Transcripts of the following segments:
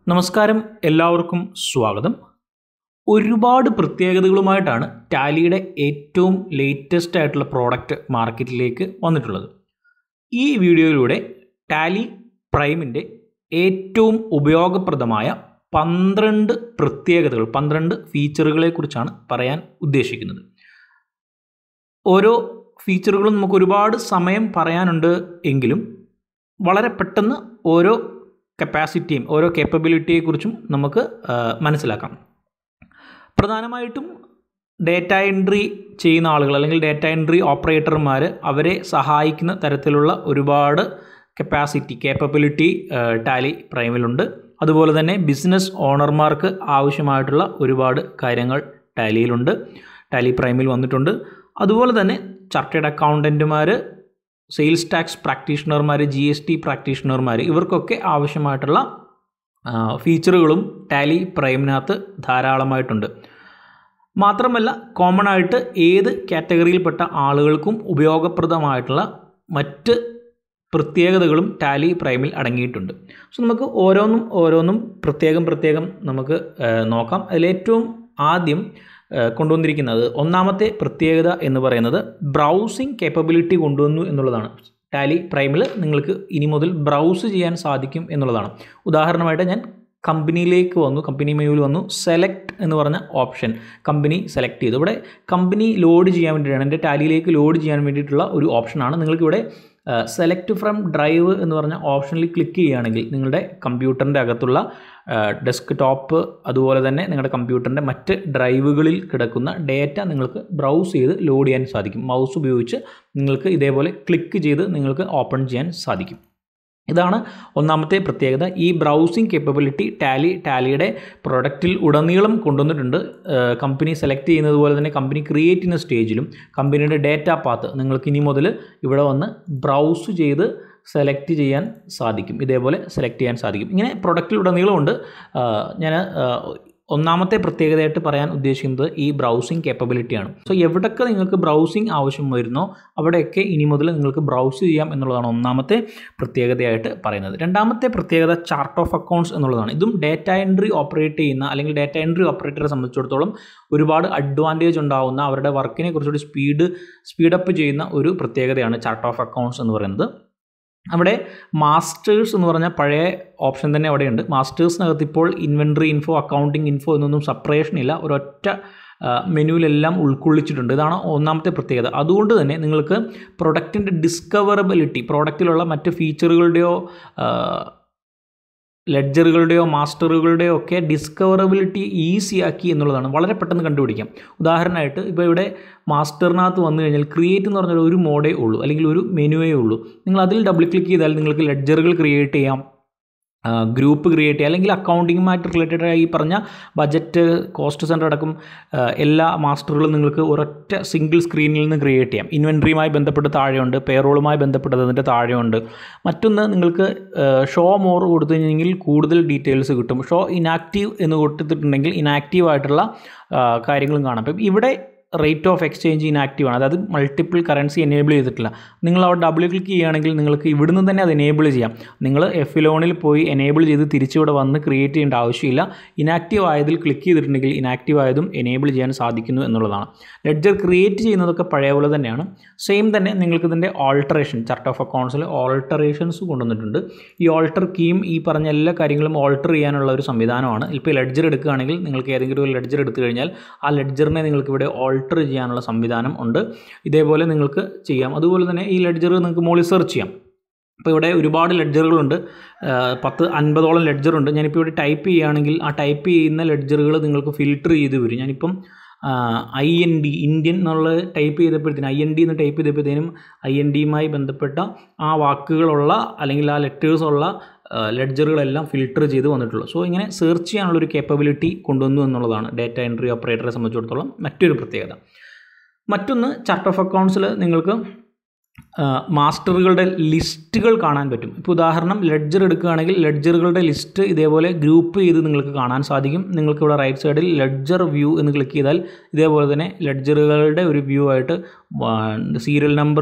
നമസ്കാരം എല്ലാവർക്കും സ്വാഗതം ഒരുപാട് പ്രത്യേകതകളുമായിട്ടാണ് ടാലിയുടെ ഏറ്റവും ലേറ്റസ്റ്റ് ആയിട്ടുള്ള പ്രോഡക്റ്റ് മാർക്കറ്റിലേക്ക് വന്നിട്ടുള്ളത് ഈ വീഡിയോയിലൂടെ ടാലി പ്രൈമിൻ്റെ ഏറ്റവും ഉപയോഗപ്രദമായ പന്ത്രണ്ട് പ്രത്യേകതകൾ പന്ത്രണ്ട് ഫീച്ചറുകളെക്കുറിച്ചാണ് പറയാൻ ഉദ്ദേശിക്കുന്നത് ഓരോ ഫീച്ചറുകളും നമുക്ക് ഒരുപാട് സമയം പറയാനുണ്ട് എങ്കിലും വളരെ പെട്ടെന്ന് ഓരോ കപ്പാസിറ്റിയും ഓരോ കേപ്പബിലിറ്റിയെക്കുറിച്ചും നമുക്ക് ആ, മനസ്സിലാക്കാം പ്രധാനമായിട്ടും ഡേറ്റ എൻട്രി ചെയ്യുന്ന ആളുകൾ അല്ലെങ്കിൽ ഡേറ്റ എൻട്രി ഓപ്പറേറ്റർമാർ അവരെ സഹായിക്കുന്ന തരത്തിലുള്ള ഒരുപാട് കപ്പാസിറ്റി കേപ്പബിലിറ്റി ടാലി പ്രൈമിലുണ്ട് അതുപോലെ തന്നെ ബിസിനസ് ഓണർമാർക്ക് ആവശ്യമായിട്ടുള്ള ഒരുപാട് കാര്യങ്ങൾ ടാലിയിലുണ്ട് ടാലി പ്രൈമിൽ വന്നിട്ടുണ്ട് അതുപോലെ തന്നെ ചാർട്ടേഡ് അക്കൗണ്ടൻറ്റുമാർ സെയിൽസ് ടാക്സ് പ്രാക്ടീഷണർമാർ ജി എസ് ടി പ്രാക്ടീഷണർമാർ ഇവർക്കൊക്കെ ആവശ്യമായിട്ടുള്ള ആ, ഫീച്ചറുകളും ടാലി പ്രൈമിനകത്ത് ധാരാളമായിട്ടുണ്ട് മാത്രമല്ല കോമൺ ആയിട്ട് ഏത് കാറ്റഗറിയിൽപ്പെട്ട ആളുകൾക്കും ഉപയോഗപ്രദമായിട്ടുള്ള മറ്റ് പ്രത്യേകതകളും ടാലി പ്രൈമിൽ അടങ്ങിയിട്ടുണ്ട് സോ നമുക്ക് ഓരോന്നും ഓരോന്നും പ്രത്യേകം പ്രത്യേകം നമുക്ക് ആ, നോക്കാം അതിലേറ്റവും ആദ്യം ആ, കൊണ്ടുവന്നിരിക്കുന്നത് ഒന്നാമത്തെ പ്രത്യേകത എന്ന് പറയുന്നത് ബ്രൗസിംഗ് കേപ്പബിലിറ്റി കൊണ്ടുവന്നു എന്നുള്ളതാണ് ടാലി പ്രൈമിൽ നിങ്ങൾക്ക് ഇനി മുതൽ ബ്രൗസ് ചെയ്യാൻ സാധിക്കും എന്നുള്ളതാണ് ഉദാഹരണമായിട്ട് ഞാൻ കമ്പനിയിലേക്ക് വന്നു കമ്പനി മെനുവിൽ വന്നു സെലക്ട് എന്ന് പറഞ്ഞ ഓപ്ഷൻ കമ്പനി സെലക്ട് ചെയ്തു ഇവിടെ കമ്പനി ലോഡ് ചെയ്യാൻ വേണ്ടിയിട്ടാണ് എൻ്റെ ടാലിയിലേക്ക് ലോഡ് ചെയ്യാൻ വേണ്ടിയിട്ടുള്ള ഒരു ഓപ്ഷനാണ് നിങ്ങൾക്കിവിടെ സെലക്ട് ഫ്രം ഡ്രൈവ് എന്ന് പറഞ്ഞ ഓപ്ഷനിൽ ക്ലിക്ക് ചെയ്യുകയാണെങ്കിൽ നിങ്ങളുടെ കമ്പ്യൂട്ടറിൻ്റെ അകത്തുള്ള ഡെസ്ക് ടോപ്പ് അതുപോലെ തന്നെ നിങ്ങളുടെ കമ്പ്യൂട്ടറിൻ്റെ മറ്റ് ഡ്രൈവുകളിൽ കിടക്കുന്ന ഡേറ്റ നിങ്ങൾക്ക് ബ്രൗസ് ചെയ്ത് ലോഡ് ചെയ്യാൻ സാധിക്കും മൗസ് ഉപയോഗിച്ച് നിങ്ങൾക്ക് ഇതേപോലെ ക്ലിക്ക് ചെയ്ത് നിങ്ങൾക്ക് ഓപ്പൺ ചെയ്യാൻ സാധിക്കും ഇതാണ് ഒന്നാമത്തെ പ്രത്യേകത ഈ ബ്രൗസിംഗ് കേപ്പബിലിറ്റി ടാലി ടാലിയുടെ പ്രൊഡക്റ്റിൽ ഉടനീളം കൊണ്ടുവന്നിട്ടുണ്ട് കമ്പനി സെലക്ട് ചെയ്യുന്നത് പോലെ തന്നെ കമ്പനി ക്രിയേറ്റ് ചെയ്യുന്ന സ്റ്റേജിലും കമ്പനിയുടെ ഡേറ്റ പാത്ത് നിങ്ങൾക്ക് ഇനി മുതൽ ഇവിടെ വന്ന് ബ്രൗസ് ചെയ്ത് സെലക്ട് ചെയ്യാൻ സാധിക്കും ഇതേപോലെ സെലക്ട് ചെയ്യാൻ സാധിക്കും ഇങ്ങനെ പ്രൊഡക്റ്റിൽ ഉടനീളമുണ്ട് ഞാൻ ഒന്നാമത്തെ പ്രത്യേകതയായിട്ട് പറയാൻ ഉദ്ദേശിക്കുന്നത് ഈ ബ്രൗസിംഗ് കേപ്പബിലിറ്റിയാണ് സോ എവിടൊക്കെ നിങ്ങൾക്ക് ബ്രൗസിംഗ് ആവശ്യം വരുന്നോ അവിടെയൊക്കെ ഇനി മുതൽ നിങ്ങൾക്ക് ബ്രൗസ് ചെയ്യാം എന്നുള്ളതാണ് ഒന്നാമത്തെ പ്രത്യേകതയായിട്ട് പറയുന്നത് രണ്ടാമത്തെ പ്രത്യേകത ചാർട്ട് ഓഫ് അക്കൗണ്ട്സ് എന്നുള്ളതാണ് ഇതും ഡേറ്റ എൻട്രി ഓപ്പറേറ്റ് ചെയ്യുന്ന അല്ലെങ്കിൽ ഡേറ്റ എൻട്രി ഓപ്പറേറ്ററെ സംബന്ധിച്ചിടത്തോളം ഒരുപാട് അഡ്വാൻറ്റേജ് ഉണ്ടാവുന്ന അവരുടെ വർക്കിനെ കുറച്ചുകൂടി സ്പീഡ് സ്പീഡപ്പ് ചെയ്യുന്ന ഒരു പ്രത്യേകതയാണ് ചാർട്ട് ഓഫ് അക്കൗണ്ട്സ് എന്ന് പറയുന്നത് അവിടെ മാസ്റ്റേഴ്സ് എന്ന് പറഞ്ഞ പഴയ ഓപ്ഷൻ തന്നെ അവിടെയുണ്ട് മാസ്റ്റേഴ്സിനകത്ത് ഇപ്പോൾ ഇൻവെൻട്രി ഇൻഫോ അക്കൗണ്ടിങ് ഇൻഫോ എന്നൊന്നും സെപ്പറേഷൻ ഇല്ല ഒരൊറ്റ ആ, മെനുവിലെല്ലാം ഉൾക്കൊള്ളിച്ചിട്ടുണ്ട് ഇതാണ് ഒന്നാമത്തെ പ്രത്യേകത അതുകൊണ്ട് തന്നെ നിങ്ങൾക്ക് പ്രൊഡക്റ്റിൻ്റെ ഡിസ്കവറബിലിറ്റി പ്രോഡക്റ്റിലുള്ള മറ്റ് ഫീച്ചറുകളുടെയോ ലെഡ്ജറുകളുടെയോ മാസ്റ്ററുകളുടെയോ ഒക്കെ ഡിസ്കവറബിലിറ്റി ഈസി ആക്കി എന്നുള്ളതാണ് വളരെ പെട്ടെന്ന് കണ്ടുപിടിക്കാം ഉദാഹരണമായിട്ട് ഇപ്പോൾ ഇവിടെ മാസ്റ്ററിനകത്ത് വന്നു കഴിഞ്ഞാൽ ക്രിയേറ്റ് എന്ന് പറഞ്ഞാൽ ഒരു മോഡേ ഉള്ളൂ അല്ലെങ്കിൽ ഒരു മെനുവേ ഉള്ളൂ നിങ്ങൾ അതിൽ ഡബിൾ ക്ലിക്ക് ചെയ്താൽ നിങ്ങൾക്ക് ലെഡ്ജറുകൾ ക്രിയേറ്റ് ചെയ്യാം ഗ്രൂപ്പ് ക്രിയേറ്റ് ചെയ്യുക അല്ലെങ്കിൽ അക്കൗണ്ടിങ്ങുമായിട്ട് റിലേറ്റഡ് ആയി ഈ പറഞ്ഞ ബജറ്റ് കോസ്റ്റ് സെൻറ്റർ അടക്കം ആ, എല്ലാ മാസ്റ്ററുകളും നിങ്ങൾക്ക് ഒരൊറ്റ സിംഗിൾ സ്ക്രീനിൽ നിന്ന് ക്രിയേറ്റ് ചെയ്യാം ഇൻവെൻട്രിയുമായി ബന്ധപ്പെട്ട് താഴെയുണ്ട് പേറോളുമായി ബന്ധപ്പെട്ടത് അതിൻ്റെ താഴെയുണ്ട് മറ്റൊന്ന് നിങ്ങൾക്ക് ഷോ മോർ കൊടുത്തു കഴിഞ്ഞെങ്കിൽ കൂടുതൽ ഡീറ്റെയിൽസ് കിട്ടും ഷോ ഇനാക്റ്റീവ് എന്ന് കൊടുത്തിട്ടുണ്ടെങ്കിൽ ഇനാക്റ്റീവ് ആയിട്ടുള്ള ആ, കാര്യങ്ങളും കാണാം അപ്പം ഇവിടെ റേറ്റ് ഓഫ് എക്സ്ചേഞ്ച് ഇനാക്റ്റീവ് ആണ് അതായത് മൾട്ടിപ്പിൾ കറൻസി എനേബിൾ ചെയ്തിട്ടില്ല നിങ്ങൾ അവിടെ ഡബിൾ ക്ലിക്ക് ചെയ്യുകയാണെങ്കിൽ നിങ്ങൾക്ക് ഇവിടുന്ന് തന്നെ അത് എനേബിൾ ചെയ്യാം നിങ്ങൾ എഫ് ലോണിൽ പോയി എനേബിൾ ചെയ്ത് തിരിച്ചിവിടെ വന്ന് ക്രിയേറ്റ് ചെയ്യേണ്ട ആവശ്യമില്ല ഇനാക്റ്റീവ് ആയതിൽ ക്ലിക്ക് ചെയ്തിട്ടുണ്ടെങ്കിൽ ഇനാക്റ്റീവ് ആയതും എനേബിൾ ചെയ്യാൻ സാധിക്കുന്നു എന്നുള്ളതാണ് ലെഡ്ജർ ക്രിയേറ്റ് ചെയ്യുന്നതൊക്കെ പഴയ പോലെ തന്നെയാണ് സെയിം തന്നെ നിങ്ങൾക്ക് ഇതിൻ്റെ ഓൾട്ടറേഷൻ ചാർട്ട് ഓഫ് അക്കൗണ്ട്സിൽ ഓൾട്ടറേഷൻസ് കൊണ്ടുവന്നിട്ടുണ്ട് ഈ ഓൾട്ടർ കീം ഈ പറഞ്ഞ എല്ലാ കാര്യങ്ങളും ഓൾട്ടർ ചെയ്യാനുള്ള ഒരു സംവിധാനമാണ് ഇപ്പോൾ ലെഡ്ജർ എടുക്കുകയാണെങ്കിൽ നിങ്ങൾക്ക് ഏതെങ്കിലും ഒരു ലെഡ്ജർ എടുത്തു കഴിഞ്ഞാൽ ആ ലെഡ്ജറിനെ നിങ്ങൾക്ക് ഇവിടെ ഓൾട്ടർ ചെയ്യാനുള്ള സംവിധാനം ഉണ്ട് ഇതേപോലെ നിങ്ങൾക്ക് ചെയ്യാം അതുപോലെ തന്നെ ഈ ലെഡ്ജർ നിങ്ങൾക്ക് മുകളിൽ സെർച്ച് ചെയ്യാം അപ്പോൾ ഇവിടെ ഒരുപാട് ലെഡ്ജറുകളുണ്ട് ആ, പത്ത് അൻപതോളം ലെഡ്ജറുണ്ട് ഞാനിപ്പോൾ ഇവിടെ ടൈപ്പ് ചെയ്യുകയാണെങ്കിൽ ആ ടൈപ്പ് ചെയ്യുന്ന ലെഡ്ജറുകൾ നിങ്ങൾക്ക് ഫിൽട്ടർ ചെയ്ത് വരും ഞാനിപ്പം ഐ എൻ ഡി ഇന്ത്യൻ എന്നുള്ളത് ടൈപ്പ് ചെയ്തപ്പോഴത്തേനും ഐ എൻ ഡി എന്ന് ടൈപ്പ് ചെയ്തപ്പോഴത്തേനും ഐ എൻ ഡിയുമായി ബന്ധപ്പെട്ട ആ വാക്കുകളുള്ള അല്ലെങ്കിൽ ആ ലെറ്റേഴ്സ് ഉള്ള ലെഡ്ജറുകളെല്ലാം ഫിൽട്ടർ ചെയ്ത് വന്നിട്ടുള്ളൂ സോ ഇങ്ങനെ സെർച്ച് ചെയ്യാനുള്ള ഒരു കേപ്പബിലിറ്റി കൊണ്ടുവന്നു എന്നുള്ളതാണ് ഡേറ്റ എൻട്രി ഓപ്പറേറ്ററെ സംബന്ധിച്ചിടത്തോളം മറ്റൊരു പ്രത്യേകത മറ്റൊന്ന് ചാർട്ട് ഓഫ് അക്കൗണ്ട്സിൽ നിങ്ങൾക്ക് ആ, മാസ്റ്ററുകളുടെ ലിസ്റ്റുകൾ കാണാൻ പറ്റും ഇപ്പോൾ ഉദാഹരണം ലെഡ്ജർ എടുക്കുകയാണെങ്കിൽ ലെഡ്ജറുകളുടെ ലിസ്റ്റ് ഇതേപോലെ ഗ്രൂപ്പ് ചെയ്ത് നിങ്ങൾക്ക് കാണാൻ സാധിക്കും നിങ്ങൾക്ക് ഇവിടെ റൈറ്റ് സൈഡിൽ ലെഡ്ജർ വ്യൂ എന്ന് ക്ലിക്ക് ചെയ്താൽ ഇതേപോലെ തന്നെ ലെഡ്ജറുകളുടെ ഒരു വ്യൂ ആയിട്ട് സീരിയൽ നമ്പർ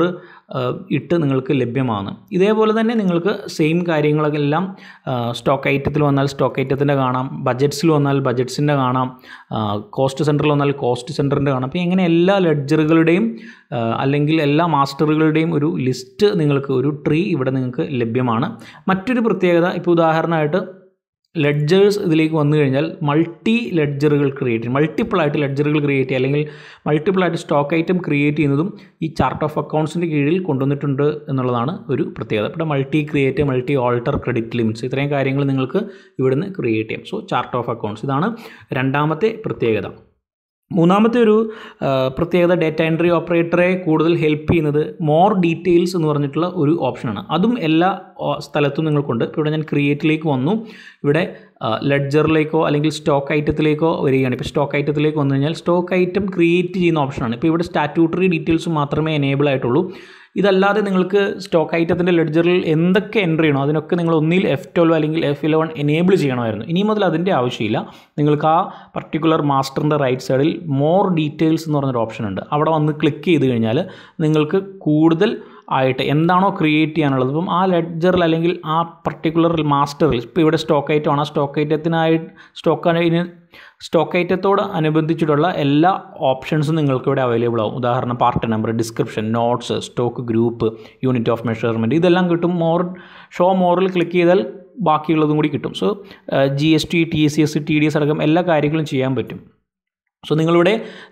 ഇട്ട് നിങ്ങൾക്ക് ലഭ്യമാണ് ഇതേപോലെ തന്നെ നിങ്ങൾക്ക് സെയിം കാര്യങ്ങളെല്ലാം സ്റ്റോക്ക് ഐറ്റത്തിൽ വന്നാൽ സ്റ്റോക്ക് ഐറ്റത്തിൻ്റെ കാണാം ബജറ്റ്സിൽ വന്നാൽ ബജറ്റ്സിൻ്റെ കാണാം കോസ്റ്റ് സെൻറ്ററിൽ വന്നാൽ കോസ്റ്റ് സെൻറ്ററിൻ്റെ കാണാം അപ്പോൾ ഇങ്ങനെ എല്ലാ ലെഡ്ജറുകളുടെയും അല്ലെങ്കിൽ എല്ലാ മാസ്റ്ററുകളുടെയും ഒരു ലിസ്റ്റ് നിങ്ങൾക്ക് ഒരു ട്രീ ഇവിടെ നിങ്ങൾക്ക് ലഭ്യമാണ് മറ്റൊരു പ്രത്യേകത ഇപ്പോൾ ഉദാഹരണമായിട്ട് ലെഡ്ജേഴ്സ് ഇതിലേക്ക് വന്നു കഴിഞ്ഞാൽ മൾട്ടി ലെഡ്ജറുകൾ ക്രിയേറ്റ് ചെയ്യും മൾട്ടിപ്പിൾ ആയിട്ട് ലെഡ്ജറുകൾ ക്രിയേറ്റ് ചെയ്യുക അല്ലെങ്കിൽ മൾട്ടിപ്പിൾ ആയിട്ട് സ്റ്റോക്ക് ഐറ്റം ക്രിയേറ്റ് ചെയ്യുന്നതും ഈ ചാർട്ട് ഓഫ് അക്കൗണ്ട്സിൻ്റെ കീഴിൽ കൊണ്ടുവന്നിട്ടുണ്ട് എന്നുള്ളതാണ് ഒരു പ്രത്യേകത ഇവിടെ multi create multi alter credit limits ഇത്രയും കാര്യങ്ങൾ നിങ്ങൾക്ക് ഇവിടുന്ന് ക്രിയേറ്റ് ചെയ്യാം സോ ചാർട്ട് ഓഫ് അക്കൗണ്ട്സ് ഇതാണ് രണ്ടാമത്തെ പ്രത്യേകത മൂന്നാമത്തെ ഒരു പ്രത്യേകത ഡേറ്റ എൻട്രി ഓപ്പറേറ്ററെ കൂടുതൽ ഹെൽപ്പ് ചെയ്യുന്നത് മോർ ഡീറ്റെയിൽസ് എന്ന് പറഞ്ഞിട്ടുള്ള ഒരു ഓപ്ഷനാണ് അതും എല്ലാ സ്ഥലത്തും നിങ്ങൾക്കുണ്ട് ഇപ്പോൾ ഇവിടെ ഞാൻ ക്രിയേറ്റിലേക്ക് വന്നു ഇവിടെ ലെഡ്ജറിലേക്കോ അല്ലെങ്കിൽ സ്റ്റോക്ക് ഐറ്റത്തിലേക്കോ വരികയാണ് ഇപ്പോൾ സ്റ്റോക്ക് ഐറ്റത്തിലേക്ക് വന്നു കഴിഞ്ഞാൽ സ്റ്റോക്ക് ഐറ്റം ക്രിയേറ്റ് ചെയ്യുന്ന ഓപ്ഷനാണ് ഇപ്പോൾ ഇവിടെ സ്റ്റാറ്റ്യൂട്ടറി ഡീറ്റെയിൽസ് മാത്രമേ എനേബിൾ ആയിട്ടുള്ളൂ ഇതല്ലാതെ നിങ്ങൾക്ക് സ്റ്റോക്ക് ഐറ്റത്തിൻ്റെ ലെഡ്ജറിൽ എന്തൊക്കെ എൻ്റർ ചെയ്യണോ അതിനൊക്കെ നിങ്ങൾ ഒന്നിൽ എഫ് ട്വൽവ് അല്ലെങ്കിൽ എഫ് ഇലവൻ എനേബിൾ ചെയ്യണമായിരുന്നു ഇനി മുതൽ അതിൻ്റെ ആവശ്യമില്ല നിങ്ങൾക്ക് ആ പർട്ടിക്കുലർ മാസ്റ്ററിൻ്റെ റൈറ്റ് സൈഡിൽ മോർ ഡീറ്റെയിൽസ് എന്ന് പറഞ്ഞൊരു ഓപ്ഷൻ ഉണ്ട് അവിടെ വന്ന് ക്ലിക്ക് ചെയ്ത് കഴിഞ്ഞാൽ നിങ്ങൾക്ക് കൂടുതൽ ആയിട്ട് എന്താണോ ക്രിയേറ്റ് ചെയ്യാനുള്ളത് ഇപ്പം ആ ലെഡ്ജറിൽ അല്ലെങ്കിൽ ആ പർട്ടിക്കുലർ മാസ്റ്ററിൽ ഇപ്പോൾ ഇവിടെ സ്റ്റോക്ക് ഐറ്റമാണ് ആ സ്റ്റോക്ക് ഐറ്റത്തിനായി സ്റ്റോക്ക് സ്റ്റോക്ക് ഐറ്റത്തോട് അനുബന്ധിച്ചിട്ടുള്ള എല്ലാ ഓപ്ഷൻസും നിങ്ങൾക്ക് ഇവിടെ അവൈലബിൾ ആവും ഉദാഹരണം part number description notes stock group unit of measurement ഇതെല്ലാം കിട്ടും മോർ ഷോ മോറിൽ ക്ലിക്ക് ചെയ്താൽ ബാക്കിയുള്ളതും കൂടി കിട്ടും so G S T T C S T D S അടക്കം എല്ലാ കാര്യങ്ങളും ചെയ്യാൻ പറ്റും സോ നിങ്ങളിവിടെ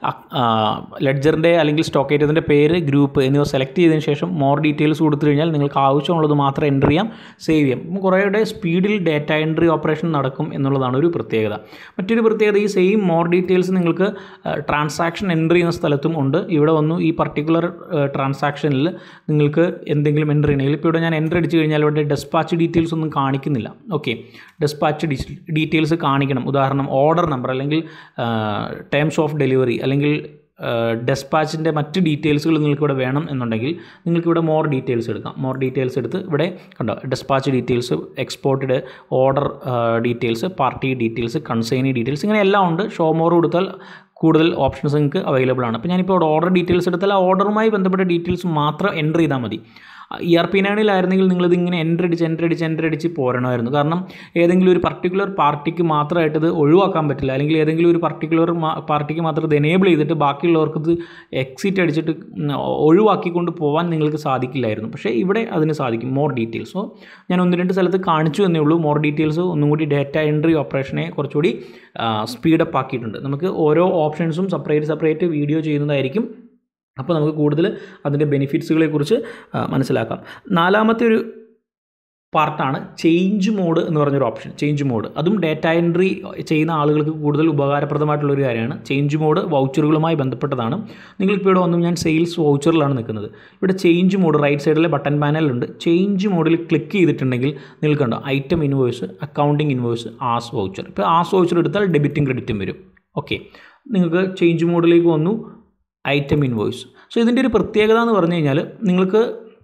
ലെഡ്ജറിൻ്റെ അല്ലെങ്കിൽ സ്റ്റോക്ക് ഐറ്റത്തിൻ്റെ പേര് ഗ്രൂപ്പ് എന്നിവ സെലക്ട് ചെയ്തതിന് ശേഷം മോർ ഡീറ്റെയിൽസ് കൊടുത്തു കഴിഞ്ഞാൽ നിങ്ങൾക്ക് ആവശ്യമുള്ളത് മാത്രം എൻ്റർ ചെയ്യാം സേവ് ചെയ്യാം അപ്പം കുറേയുടെ സ്പീഡിൽ ഡേറ്റ എൻട്രി ഓപ്പറേഷൻ നടക്കും എന്നുള്ളതാണ് ഒരു പ്രത്യേകത മറ്റൊരു പ്രത്യേകത ഈ സെയിം മോർ ഡീറ്റെയിൽസ് നിങ്ങൾക്ക് ട്രാൻസാക്ഷൻ എൻ്റർ ചെയ്യുന്ന സ്ഥലത്തും ഉണ്ട് ഇവിടെ വന്നു ഈ പർട്ടിക്കുലർ ട്രാൻസാക്ഷനിൽ നിങ്ങൾക്ക് എന്തെങ്കിലും എൻ്റർ ചെയ്യണമെങ്കിൽ ഇപ്പോൾ ഇവിടെ ഞാൻ എൻ്റർ അടിച്ച് കഴിഞ്ഞാൽ ഇവിടെ ഡെസ്പാച്ച് ഡീറ്റെയിൽസ് ഒന്നും കാണിക്കുന്നില്ല ഓക്കെ ഡെസ്പാച്ച് ഡീറ്റെയിൽസ് കാണിക്കണം ഉദാഹരണം ഓർഡർ നമ്പർ അല്ലെങ്കിൽ ടേംസ് ഓഫ് ഡെലിവറി അല്ലെങ്കിൽ ഡെസ്പാച്ചിൻ്റെ മറ്റ് ഡീറ്റെയിൽസുകൾ നിങ്ങൾക്ക് ഇവിടെ വേണം എന്നുണ്ടെങ്കിൽ നിങ്ങൾക്ക് ഇവിടെ മോർ ഡീറ്റെയിൽസ് എടുക്കാം മോർ ഡീറ്റെയിൽസ് എടുത്ത് ഇവിടെ കണ്ടോ dispatch details exported order details party details consignee details ഇങ്ങനെ എല്ലാം ഉണ്ട് ഷോ മോർ കൊടുത്താൽ കൂടുതൽ ഓപ്ഷൻസ് നിങ്ങൾക്ക് അവൈലബിൾ ആണ് അപ്പോൾ ഞാനിപ്പോൾ ഇവിടെ ഓർഡർ ഡീറ്റെയിൽസ് എടുത്താൽ ആ ഓർഡറുമായി ബന്ധപ്പെട്ട ഡീറ്റെയിൽസ് മാത്രം എൻ്റർ ചെയ്താൽ മതി ഇ ആർ പി നയനിലായിരുന്നെങ്കിൽ നിങ്ങളിത് ഇങ്ങനെ എൻ്റർ അടിച്ച് എൻ്റർ അടിച്ച് എൻ്റർ അടിച്ച് പോരണമായിരുന്നു കാരണം ഏതെങ്കിലും ഒരു പർട്ടിക്കുലർ പാർട്ടിക്ക് മാത്രമായിട്ട് ഇത് ഒഴിവാക്കാൻ പറ്റില്ല അല്ലെങ്കിൽ ഏതെങ്കിലും ഒരു പർട്ടിക്കുലർ പാർട്ടിക്ക് മാത്രം ഇത് എനേബിൾ ചെയ്തിട്ട് ബാക്കിയുള്ളവർക്ക് ഇത് എക്സിറ്റ് അടിച്ചിട്ട് ഒഴിവാക്കിക്കൊണ്ട് പോകാൻ നിങ്ങൾക്ക് സാധിക്കില്ലായിരുന്നു പക്ഷേ ഇവിടെ അതിന് സാധിക്കും മോർ ഡീറ്റെയിൽസ് സോ ഞാൻ ഒന്ന് രണ്ട് സ്ഥലത്ത് കാണിച്ചു എന്നേ ഉള്ളൂ മോർ ഡീറ്റെയിൽസ് ഒന്നും കൂടി ഡേറ്റ എൻട്രി ഓപ്പറേഷനെ കുറച്ചുകൂടി സ്പീഡപ്പ് ആക്കിയിട്ടുണ്ട് നമുക്ക് ഓരോ ഓപ്ഷൻസും സെപ്പറേറ്റ് സെപ്പറേറ്റ് വീഡിയോ ചെയ്യുന്നതായിരിക്കും അപ്പോൾ നമുക്ക് കൂടുതൽ അതിൻ്റെ ബെനിഫിറ്റ്സുകളെ കുറിച്ച് മനസ്സിലാക്കാം നാലാമത്തെ ഒരു പാർട്ടാണ് ചേഞ്ച് മോഡ് എന്ന് പറഞ്ഞൊരു ഓപ്ഷൻ ചേഞ്ച് മോഡ് അതും ഡേറ്റ എൻട്രി ചെയ്യുന്ന ആളുകൾക്ക് കൂടുതൽ ഉപകാരപ്രദമായിട്ടുള്ള ഒരു കാര്യമാണ് ചേഞ്ച് മോഡ് വൗച്ചറുകളുമായി ബന്ധപ്പെട്ടതാണ് നിങ്ങൾക്കിപ്പോൾ ഇവിടെ വന്നു ഞാൻ സെയിൽസ് വൗച്ചറിലാണ് നിൽക്കുന്നത് ഇവിടെ ചേഞ്ച് മോഡ് റൈറ്റ് സൈഡിലെ ബട്ടൺ പാനലുണ്ട് ചേഞ്ച് മോഡിൽ ക്ലിക്ക് ചെയ്തിട്ടുണ്ടെങ്കിൽ നിങ്ങൾക്കുണ്ടോ item invoice accounting invoice as voucher ഇപ്പോൾ ആസ് വൗച്ചർ എടുത്താൽ ഡെബിറ്റും ക്രെഡിറ്റും വരും ഓക്കെ നിങ്ങൾക്ക് ചേഞ്ച് മോഡിലേക്ക് വന്നു ഐറ്റം ഇൻവോയ്സ് സോ ഇതിൻ്റെ ഒരു പ്രത്യേകത എന്ന് പറഞ്ഞു കഴിഞ്ഞാൽ നിങ്ങൾക്ക്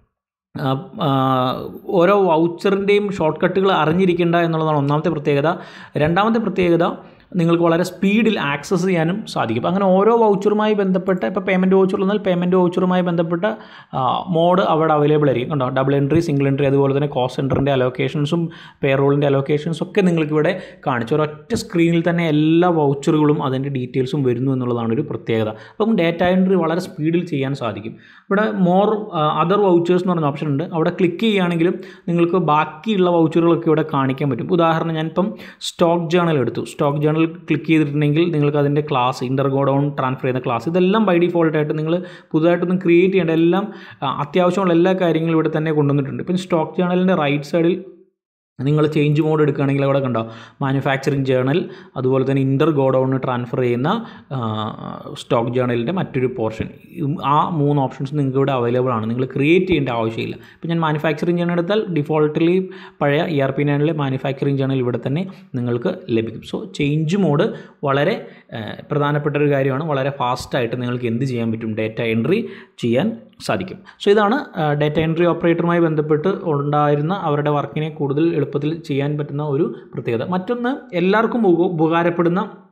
ഓരോ വൗച്ചറിൻ്റെയും ഷോർട്ട് കട്ടുകൾ അറിഞ്ഞിരിക്കേണ്ട എന്നുള്ളതാണ് ഒന്നാമത്തെ പ്രത്യേകത രണ്ടാമത്തെ പ്രത്യേകത നിങ്ങൾക്ക് വളരെ സ്പീഡിൽ ആക്സസ് ചെയ്യാനും സാധിക്കും അങ്ങനെ ഓരോ വൗച്ചറുമായി ബന്ധപ്പെട്ട ഇപ്പോൾ പേയ്മെൻറ്റ് വൗച്ചർ എന്നാൽ പേയ്മെൻറ്റ് വൗച്ചറുമായി ബന്ധപ്പെട്ട മോഡ് അവിടെ അവൈലബിൾ ആയിരിക്കും കണ്ടോ ഡബിൾ എൻട്രി സിംഗിൾ എൻട്രി അതുപോലെ തന്നെ കോസ്റ്റ് സെൻറ്ററിൻ്റെ അലോക്കേഷൻസും പേറോളിൻ്റെ അലോക്കേഷൻസും ഒക്കെ നിങ്ങൾക്ക് ഇവിടെ കാണിച്ചു ഒരൊറ്റ സ്ക്രീനിൽ തന്നെ എല്ലാ വൗച്ചറുകളും അതിൻ്റെ ഡീറ്റെയിൽസും വരുന്നു എന്നുള്ളതാണ് ഒരു പ്രത്യേകത അപ്പം ഡേറ്റ എൻട്രി വളരെ സ്പീഡിൽ ചെയ്യാൻ സാധിക്കും ഇവിടെ മോർ അതർ വൗച്ചേഴ്സ് എന്ന് പറഞ്ഞ ഓപ്ഷൻ ഉണ്ട് അവിടെ ക്ലിക്ക് ചെയ്യുകയാണെങ്കിലും നിങ്ങൾക്ക് ബാക്കിയുള്ള വൗച്ചറുകളൊക്കെ ഇവിടെ കാണിക്കാൻ പറ്റും ഉദാഹരണം ഞാനിപ്പം സ്റ്റോക്ക് ജേണൽ എടുത്തു സ്റ്റോക്ക് ജേണൽ ക്ലിക്ക് ചെയ്തിട്ടുണ്ടെങ്കിൽ നിങ്ങൾക്ക് അതിൻ്റെ ക്ലാസ് ഇൻ്റർഗോ ഡൗൺ ട്രാൻസ്ഫർ ചെയ്യുന്ന ക്ലാസ് ഇതെല്ലാം ബൈ ഡിഫോൾട്ടായിട്ട് നിങ്ങൾ പുതുതായിട്ടൊന്നും ക്രിയേറ്റ് ചെയ്യേണ്ട എല്ലാം അത്യാവശ്യമുള്ള എല്ലാ കാര്യങ്ങളും ഇവിടെ തന്നെ കൊണ്ടുവന്നിട്ടുണ്ട് ഇപ്പം സ്റ്റോക്ക് ജേണലിൻ്റെ റൈറ്റ് സൈഡിൽ നിങ്ങൾ ചേഞ്ച് മോഡ് എടുക്കുകയാണെങ്കിൽ അവിടെ കണ്ടോ മാനുഫാക്ചറിങ് ജേണൽ അതുപോലെ തന്നെ ഇൻ്റർ ഗോഡൗണിന് ട്രാൻസ്ഫർ ചെയ്യുന്ന സ്റ്റോക്ക് ജേണലിൻ്റെ മറ്റൊരു പോർഷൻ ആ മൂന്ന് ഓപ്ഷൻസ് നിങ്ങൾക്ക് ഇവിടെ അവൈലബിൾ ആണ് നിങ്ങൾ ക്രിയേറ്റ് ചെയ്യേണ്ട ആവശ്യമില്ല ഇപ്പോൾ ഞാൻ മാനുഫാക്ചറിങ് ജേണൽ എടുത്താൽ ഡിഫോൾട്ടിലി പഴയ ഇ ആർ പി നയനിലെ മാനുഫാക്ചറിങ് ജേണൽ ഇവിടെ തന്നെ നിങ്ങൾക്ക് ലഭിക്കും സോ ചേഞ്ച് മോഡ് വളരെ പ്രധാനപ്പെട്ട ഒരു കാര്യമാണ് വളരെ ഫാസ്റ്റായിട്ട് നിങ്ങൾക്ക് എന്ത് ചെയ്യാൻ പറ്റും ഡേറ്റ എൻട്രി ചെയ്യാൻ സാധിക്കും സോ ഇതാണ് ഡേറ്റ എൻട്രി ഓപ്പറേറ്ററുമായി ബന്ധപ്പെട്ട് ഉണ്ടായിരുന്ന അവരുടെ വർക്കിനെ കൂടുതൽ എളുപ്പത്തിൽ ചെയ്യാൻ പറ്റുന്ന ഒരു പ്രത്യേകത മറ്റൊന്ന് എല്ലാവർക്കും ഉപകാരപ്പെടുന്ന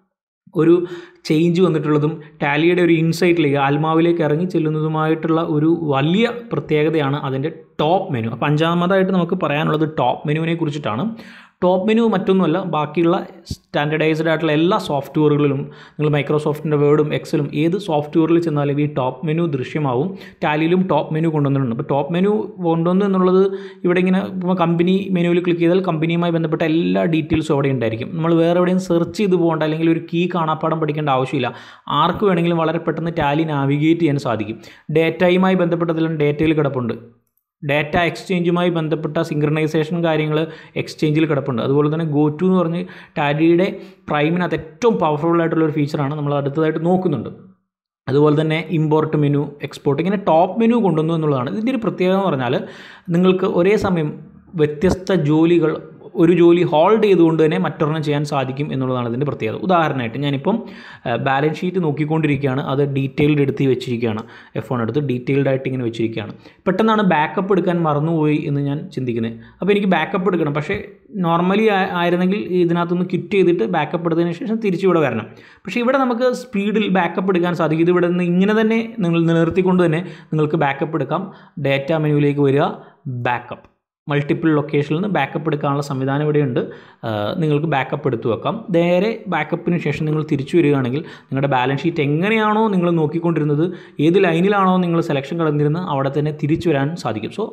ഒരു ചേഞ്ച് വന്നിട്ടുള്ളതും ടാലിയുടെ ഒരു ഇൻസൈറ്റിലേക്ക് ആത്മാവിലേക്ക് ഇറങ്ങി ചെല്ലുന്നതുമായിട്ടുള്ള ഒരു വലിയ പ്രത്യേകതയാണ് അതിൻ്റെ ടോപ്പ് മെനു അപ്പോൾ അഞ്ചാമതായിട്ട് നമുക്ക് പറയാനുള്ളത് ടോപ്പ് മെനുവിനെ കുറിച്ചിട്ടാണ് ടോപ്പ് മെനു മറ്റൊന്നുമല്ല ബാക്കിയുള്ള സ്റ്റാൻഡർഡൈസ്ഡ് ആയിട്ടുള്ള എല്ലാ സോഫ്റ്റ്വെയറുകളിലും നിങ്ങൾ മൈക്രോസോഫ്റ്റിൻ്റെ വേർഡും എക്സലും ഏത് സോഫ്റ്റ്വെയറിൽ ചെന്നാലും ഈ ടോപ്പ് മെനു ദൃശ്യമാവും ടാലിയിലും ടോപ്പ് മെനു കൊണ്ടുവന്നിട്ടുണ്ട് അപ്പോൾ ടോപ്പ് മെനു കൊണ്ടുവന്നു എന്നുള്ളത് ഇവിടെ ഇങ്ങനെ ഇപ്പോൾ കമ്പനി മെനുവിൽ ക്ലിക്ക് ചെയ്താൽ കമ്പനിയുമായി ബന്ധപ്പെട്ട എല്ലാ ഡീറ്റെയിൽസും അവിടെ ഉണ്ടായിരിക്കും നമ്മൾ വേറെ എവിടെയും സെർച്ച് ചെയ്ത് പോകേണ്ട അല്ലെങ്കിൽ ഒരു കീ കാണാപ്പാടം പഠിക്കേണ്ട ആവശ്യമില്ല ആർക്ക് വേണമെങ്കിലും വളരെ പെട്ടെന്ന് ടാലി നാവിഗേറ്റ് ചെയ്യാൻ സാധിക്കും ഡേറ്റയുമായി ബന്ധപ്പെട്ടതെല്ലാം ഡേറ്റയിൽ കിടപ്പുണ്ട് ഡാറ്റ എക്സ്ചേഞ്ചുമായി ബന്ധപ്പെട്ട സിങ്ക്രണൈസേഷൻ കാര്യങ്ങൾ എക്സ്ചേഞ്ചിൽ കിടപ്പുണ്ട് അതുപോലെ തന്നെ ഗോ ടു എന്ന് പറഞ്ഞ് ടാലിയുടെ പ്രൈമിനകത്ത് ഏറ്റവും പവർഫുൾ ആയിട്ടുള്ള ഒരു ഫീച്ചറാണ് നമ്മൾ അടുത്തതായിട്ട് നോക്കുന്നുണ്ട് അതുപോലെ തന്നെ ഇമ്പോർട്ട് മെനു എക്സ്പോർട്ട് ഇങ്ങനെ ടോപ്പ് മെനു കൊണ്ടുവന്നു എന്നുള്ളതാണ് ഇതിൻ്റെ ഒരു പ്രത്യേകത എന്ന് പറഞ്ഞാൽ നിങ്ങൾക്ക് ഒരേ സമയം വ്യത്യസ്ത ജോലികൾ ഒരു ജോലി ഹോൾഡ് ചെയ്തുകൊണ്ട് തന്നെ മറ്റൊരെണ്ണം ചെയ്യാൻ സാധിക്കും എന്നുള്ളതാണ് ഇതിൻ്റെ പ്രത്യേകത ഉദാഹരണമായിട്ട് ഞാനിപ്പം ബാലൻസ് ഷീറ്റ് നോക്കിക്കൊണ്ടിരിക്കുകയാണ് അത് ഡീറ്റെയിൽഡ് എടുത്ത് വെച്ചിരിക്കുകയാണ് എഫ് ഫോൺ എടുത്ത് ഡീറ്റെയിൽഡ് ആയിട്ട് ഇങ്ങനെ വെച്ചിരിക്കുകയാണ് പെട്ടെന്നാണ് ബാക്കപ്പ് എടുക്കാൻ മറന്നുപോയി എന്ന് ഞാൻ ചിന്തിക്കുന്നത് അപ്പോൾ എനിക്ക് ബാക്കപ്പ് എടുക്കണം പക്ഷേ നോർമലി ആയിരുന്നെങ്കിൽ ഇതിനകത്തുനിന്ന് ക്വിറ്റ് ചെയ്തിട്ട് ബാക്കപ്പ് എടുത്തതിന് ശേഷം തിരിച്ചു ഇവിടെ വരണം പക്ഷേ ഇവിടെ നമുക്ക് സ്പീഡിൽ ബാക്കപ്പ് എടുക്കാൻ സാധിക്കും ഇത് ഇവിടെ നിന്ന് ഇങ്ങനെ തന്നെ നിങ്ങൾ നിലനിർത്തിക്കൊണ്ട് തന്നെ നിങ്ങൾക്ക് ബാക്കപ്പ് എടുക്കാം ഡാറ്റ മെനുവിലേക്ക് വരിക ബാക്കപ്പ് മൾട്ടിപ്പിൾ ലൊക്കേഷനിൽ നിന്ന് ബാക്കപ്പ് എടുക്കാനുള്ള സംവിധാനം ഇവിടെയുണ്ട് നിങ്ങൾക്ക് ബാക്കപ്പ് എടുത്തു വെക്കാം നേരെ ബാക്കപ്പിന് ശേഷം നിങ്ങൾ തിരിച്ചു വരികയാണെങ്കിൽ നിങ്ങളുടെ ബാലൻസ് ഷീറ്റ് എങ്ങനെയാണോ നിങ്ങൾ നോക്കിക്കൊണ്ടിരുന്നത് ഏത് ലൈനിലാണോ നിങ്ങൾ സെലക്ഷൻ കടന്നിരുന്നത് അവിടെ തന്നെ തിരിച്ചു വരാൻ സാധിക്കും സോ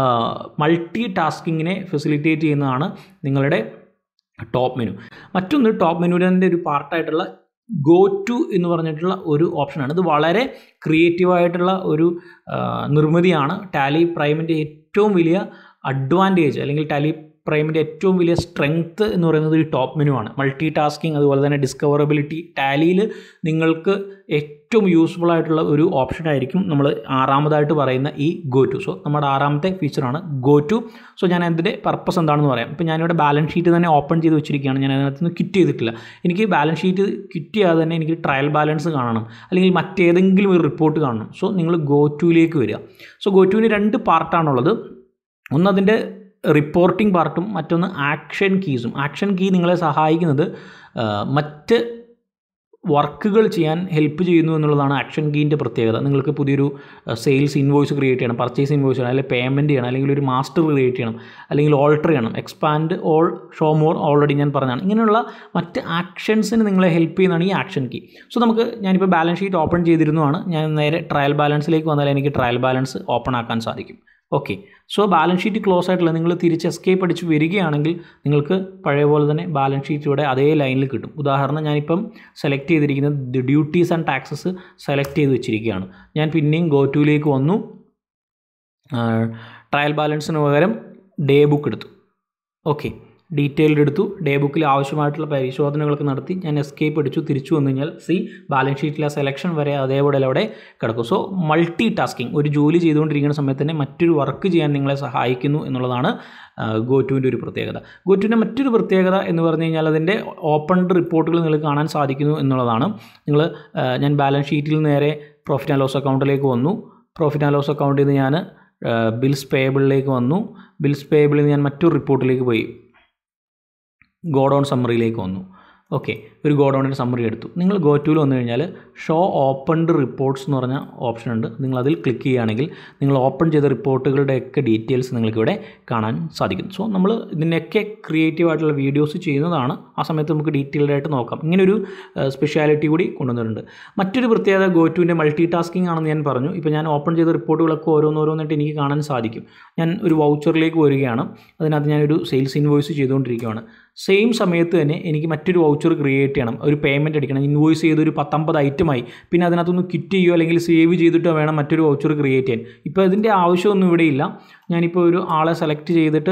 മൾട്ടി ടാസ്കിങ്ങിനെ ഫെസിലിറ്റേറ്റ് ചെയ്യുന്നതാണ് നിങ്ങളുടെ ടോപ്പ് മെനു മറ്റൊന്ന് ടോപ്പ് മെനുവിൻ്റെ ഒരു പാർട്ടായിട്ടുള്ള ഗോ ടു എന്ന് പറഞ്ഞിട്ടുള്ള ഒരു ഓപ്ഷനാണ് ഇത് വളരെ ക്രിയേറ്റീവായിട്ടുള്ള ഒരു നിർമ്മിതിയാണ് ടാലി പ്രൈമിൻ്റെ ഏറ്റവും വലിയ അഡ്വാൻറ്റേജ് അല്ലെങ്കിൽ ടാലി പ്രൈമിൻ്റെ ഏറ്റവും വലിയ സ്ട്രെങ്ത്ത് എന്ന് പറയുന്നത് ഈ ടോപ്പ് മെനു ആണ് മൾട്ടി ടാസ്കിങ് അതുപോലെ തന്നെ ഡിസ്കവറബിലിറ്റി ടാലിയിൽ നിങ്ങൾക്ക് ഏറ്റവും യൂസ്ഫുൾ ആയിട്ടുള്ള ഒരു ഓപ്ഷൻ ആയിരിക്കും നമ്മൾ ആറാമതായിട്ട് പറയുന്ന ഈ ഗോ ടു സോ നമ്മുടെ ആറാമത്തെ ഫീച്ചറാണ് ഗോ ടു സോ ഞാൻ അതിൻ്റെ പർപ്പസ് എന്താണെന്ന് പറയാം ഇപ്പോൾ ഞാനിവിടെ ബാലൻസ് ഷീറ്റ് തന്നെ ഓപ്പൺ ചെയ്ത് വെച്ചിരിക്കുകയാണ് ഞാൻ അതിനകത്ത് നിന്ന് ക്വിറ്റ് ചെയ്തിട്ടില്ല എനിക്ക് ബാലൻസ് ഷീറ്റ് ക്വിറ്റ് ചെയ്യാതെ തന്നെ എനിക്ക് ട്രയൽ ബാലൻസ് കാണണം അല്ലെങ്കിൽ മറ്റേതെങ്കിലും ഒരു റിപ്പോർട്ട് കാണണം സോ നിങ്ങൾ ഗോ ടുവിലേക്ക് വരിക സോ ഗോ ടുവിന് രണ്ട് പാർട്ടാണുള്ളത് ഒന്ന് അതിൻ്റെ റിപ്പോർട്ടിംഗ് പാർട്ടും മറ്റൊന്ന് ആക്ഷൻ കീസും ആക്ഷൻ കീ നിങ്ങളെ സഹായിക്കുന്നത് മറ്റ് വർക്കുകൾ ചെയ്യാൻ ഹെൽപ്പ് ചെയ്യുന്നു എന്നുള്ളതാണ് ആക്ഷൻ കീൻ്റെ പ്രത്യേകത നിങ്ങൾക്ക് പുതിയൊരു സെയിൽസ് ഇൻവോയ്സ് ക്രിയേറ്റ് ചെയ്യണം പർച്ചേസ് ഇൻവോയ്സ് ചെയ്യണം അല്ലെങ്കിൽ പേയ്മെൻറ്റ് ചെയ്യണം അല്ലെങ്കിൽ ഒരു മാസ്റ്റർ ക്രിയേറ്റ് ചെയ്യണം അല്ലെങ്കിൽ ഓൾട്ടർ ചെയ്യണം expand all show more already ഞാൻ പറഞ്ഞതാണ് ഇങ്ങനെയുള്ള മറ്റ് ആക്ഷൻസിന് നിങ്ങളെ ഹെൽപ്പ് ചെയ്യുന്നതാണ് ഈ ആക്ഷൻ കീ സോ നമുക്ക് ഞാനിപ്പോൾ ബാലൻസ് ഷീറ്റ് ഓപ്പൺ ചെയ്തിരുന്നതാണ് ഞാൻ നേരെ ട്രയൽ ബാലൻസിലേക്ക് വന്നാൽ എനിക്ക് ട്രയൽ ബാലൻസ് ഓപ്പൺ ആക്കാൻ സാധിക്കും okay so balance sheet close ആയിട്ടുള്ള നിങ്ങൾ തിരിച്ച് എസ്കേപ്പ് അടിച്ച് വരികയാണെങ്കിൽ നിങ്ങൾക്ക് പഴയ പോലെ തന്നെ ബാലൻസ് ഷീറ്റ് ഇവിടെ അതേ ലൈനിൽ കിട്ടും ഉദാഹരണം ഞാനിപ്പം സെലക്ട് ചെയ്തിരിക്കുന്നത് ഡ്യൂട്ടീസ് ആൻഡ് ടാക്സസ് സെലക്ട് ചെയ്ത് വെച്ചിരിക്കുകയാണ് ഞാൻ പിന്നെയും ഗോ ടുവിലേക്ക് വന്നു ട്രയൽ ബാലൻസിന് പകരം ഡേ ബുക്ക് എടുത്തു ഓക്കെ ഡീറ്റെയിൽഡ് എടുത്തു ഡേ ബുക്കിൽ ആവശ്യമായിട്ടുള്ള പരിശോധനകളൊക്കെ നടത്തി ഞാൻ എസ്കേപ്പ് അടിച്ചു തിരിച്ചു വന്നു കഴിഞ്ഞാൽ സി ബാലൻസ് ഷീറ്റിലെ സെലക്ഷൻ വരെ അതേപോലെ അവിടെ കിടക്കും സോ മൾട്ടി ടാസ്കിങ് ഒരു ജോലി ചെയ്തുകൊണ്ടിരിക്കുന്ന സമയത്ത് തന്നെ മറ്റൊരു വർക്ക് ചെയ്യാൻ നിങ്ങളെ സഹായിക്കുന്നു എന്നുള്ളതാണ് ഗോ ടുവിൻ്റെ ഒരു പ്രത്യേകത ഗോ ടുവിൻ്റെ മറ്റൊരു പ്രത്യേകത എന്ന് പറഞ്ഞു കഴിഞ്ഞാൽ അതിൻ്റെ ഓപ്പൺഡ് റിപ്പോർട്ടുകൾ നിങ്ങൾക്ക് കാണാൻ സാധിക്കുന്നു എന്നുള്ളതാണ് നിങ്ങൾ ഞാൻ ബാലൻസ് ഷീറ്റിൽ നേരെ പ്രോഫിറ്റ് ആൻഡ് ലോസ് അക്കൗണ്ടിലേക്ക് വന്നു പ്രോഫിറ്റ് ആൻഡ് ലോസ് അക്കൗണ്ടിൽ നിന്ന് ഞാൻ ബിൽസ് പേയബിളിലേക്ക് വന്നു ബിൽസ് പേയബിളിൽ നിന്ന് ഞാൻ മറ്റൊരു റിപ്പോർട്ടിലേക്ക് പോയി ഗോഡൗൺ സമ്മറിയിലേക്ക് വന്നു ഓക്കെ ഒരു ഗോഡൗണിൻ്റെ സമ്മറി എടുത്തു നിങ്ങൾ ഗോ ടുവിൽ വന്നു കഴിഞ്ഞാൽ ഷോ ഓപ്പൺഡ് റിപ്പോർട്ട്സ് എന്ന് പറഞ്ഞ ഓപ്ഷൻ ഉണ്ട് നിങ്ങൾ അതിൽ ക്ലിക്ക് ചെയ്യുകയാണെങ്കിൽ നിങ്ങൾ ഓപ്പൺ ചെയ്ത റിപ്പോർട്ടുകളുടെയൊക്കെ ഡീറ്റെയിൽസ് നിങ്ങൾക്ക് ഇവിടെ കാണാൻ സാധിക്കും സോ നമ്മൾ ഇതിൻ്റെയൊക്കെ ക്രിയേറ്റീവ് ആയിട്ടുള്ള വീഡിയോസ് ചെയ്യുന്നതാണ് ആ സമയത്ത് നമുക്ക് ഡീറ്റെയിൽഡ് ആയിട്ട് നോക്കാം ഇങ്ങനൊരു സ്പെഷ്യാലിറ്റി കൂടി കൊണ്ടുവന്നിട്ടുണ്ട് മറ്റൊരു പ്രത്യേകത ഗോ ടുവിൻ്റെ മൾട്ടി ടാസ്കിംഗ് ആണെന്ന് ഞാൻ പറഞ്ഞു ഇപ്പോൾ ഞാൻ ഓപ്പൺ ചെയ്ത റിപ്പോർട്ടുകളൊക്കെ ഓരോന്നോരോന്നായിട്ട് എനിക്ക് കാണാൻ സാധിക്കും ഞാൻ ഒരു വൗച്ചറിലേക്ക് വരികയാണ് അതിനകത്ത് ഞാനൊരു സെയിൽസ് ഇൻവോയ്സ് ചെയ്തുകൊണ്ടിരിക്കുകയാണ് സെയിം സമയത്ത് തന്നെ എനിക്ക് മറ്റൊരു വൗച്ചർ ക്രിയേറ്റ് ചെയ്യണം ഒരു പേയ്മെൻറ്റ് അടിക്കണം ഇൻവോയ്സ് ചെയ്ത് ഒരു പത്തൊമ്പത് ഐറ്റമായി പിന്നെ അതിനകത്തൊന്ന് കിറ്റ് ചെയ്യുകയോ അല്ലെങ്കിൽ സേവ് ചെയ്തിട്ടോ വേണം മറ്റൊരു വൗച്ചർ ക്രിയേറ്റ് ചെയ്യാൻ ഇപ്പോൾ ഇതിൻ്റെ ആവശ്യമൊന്നും ഇവിടെ ഇല്ല ഞാനിപ്പോൾ ഒരു ആളെ സെലക്ട് ചെയ്തിട്ട്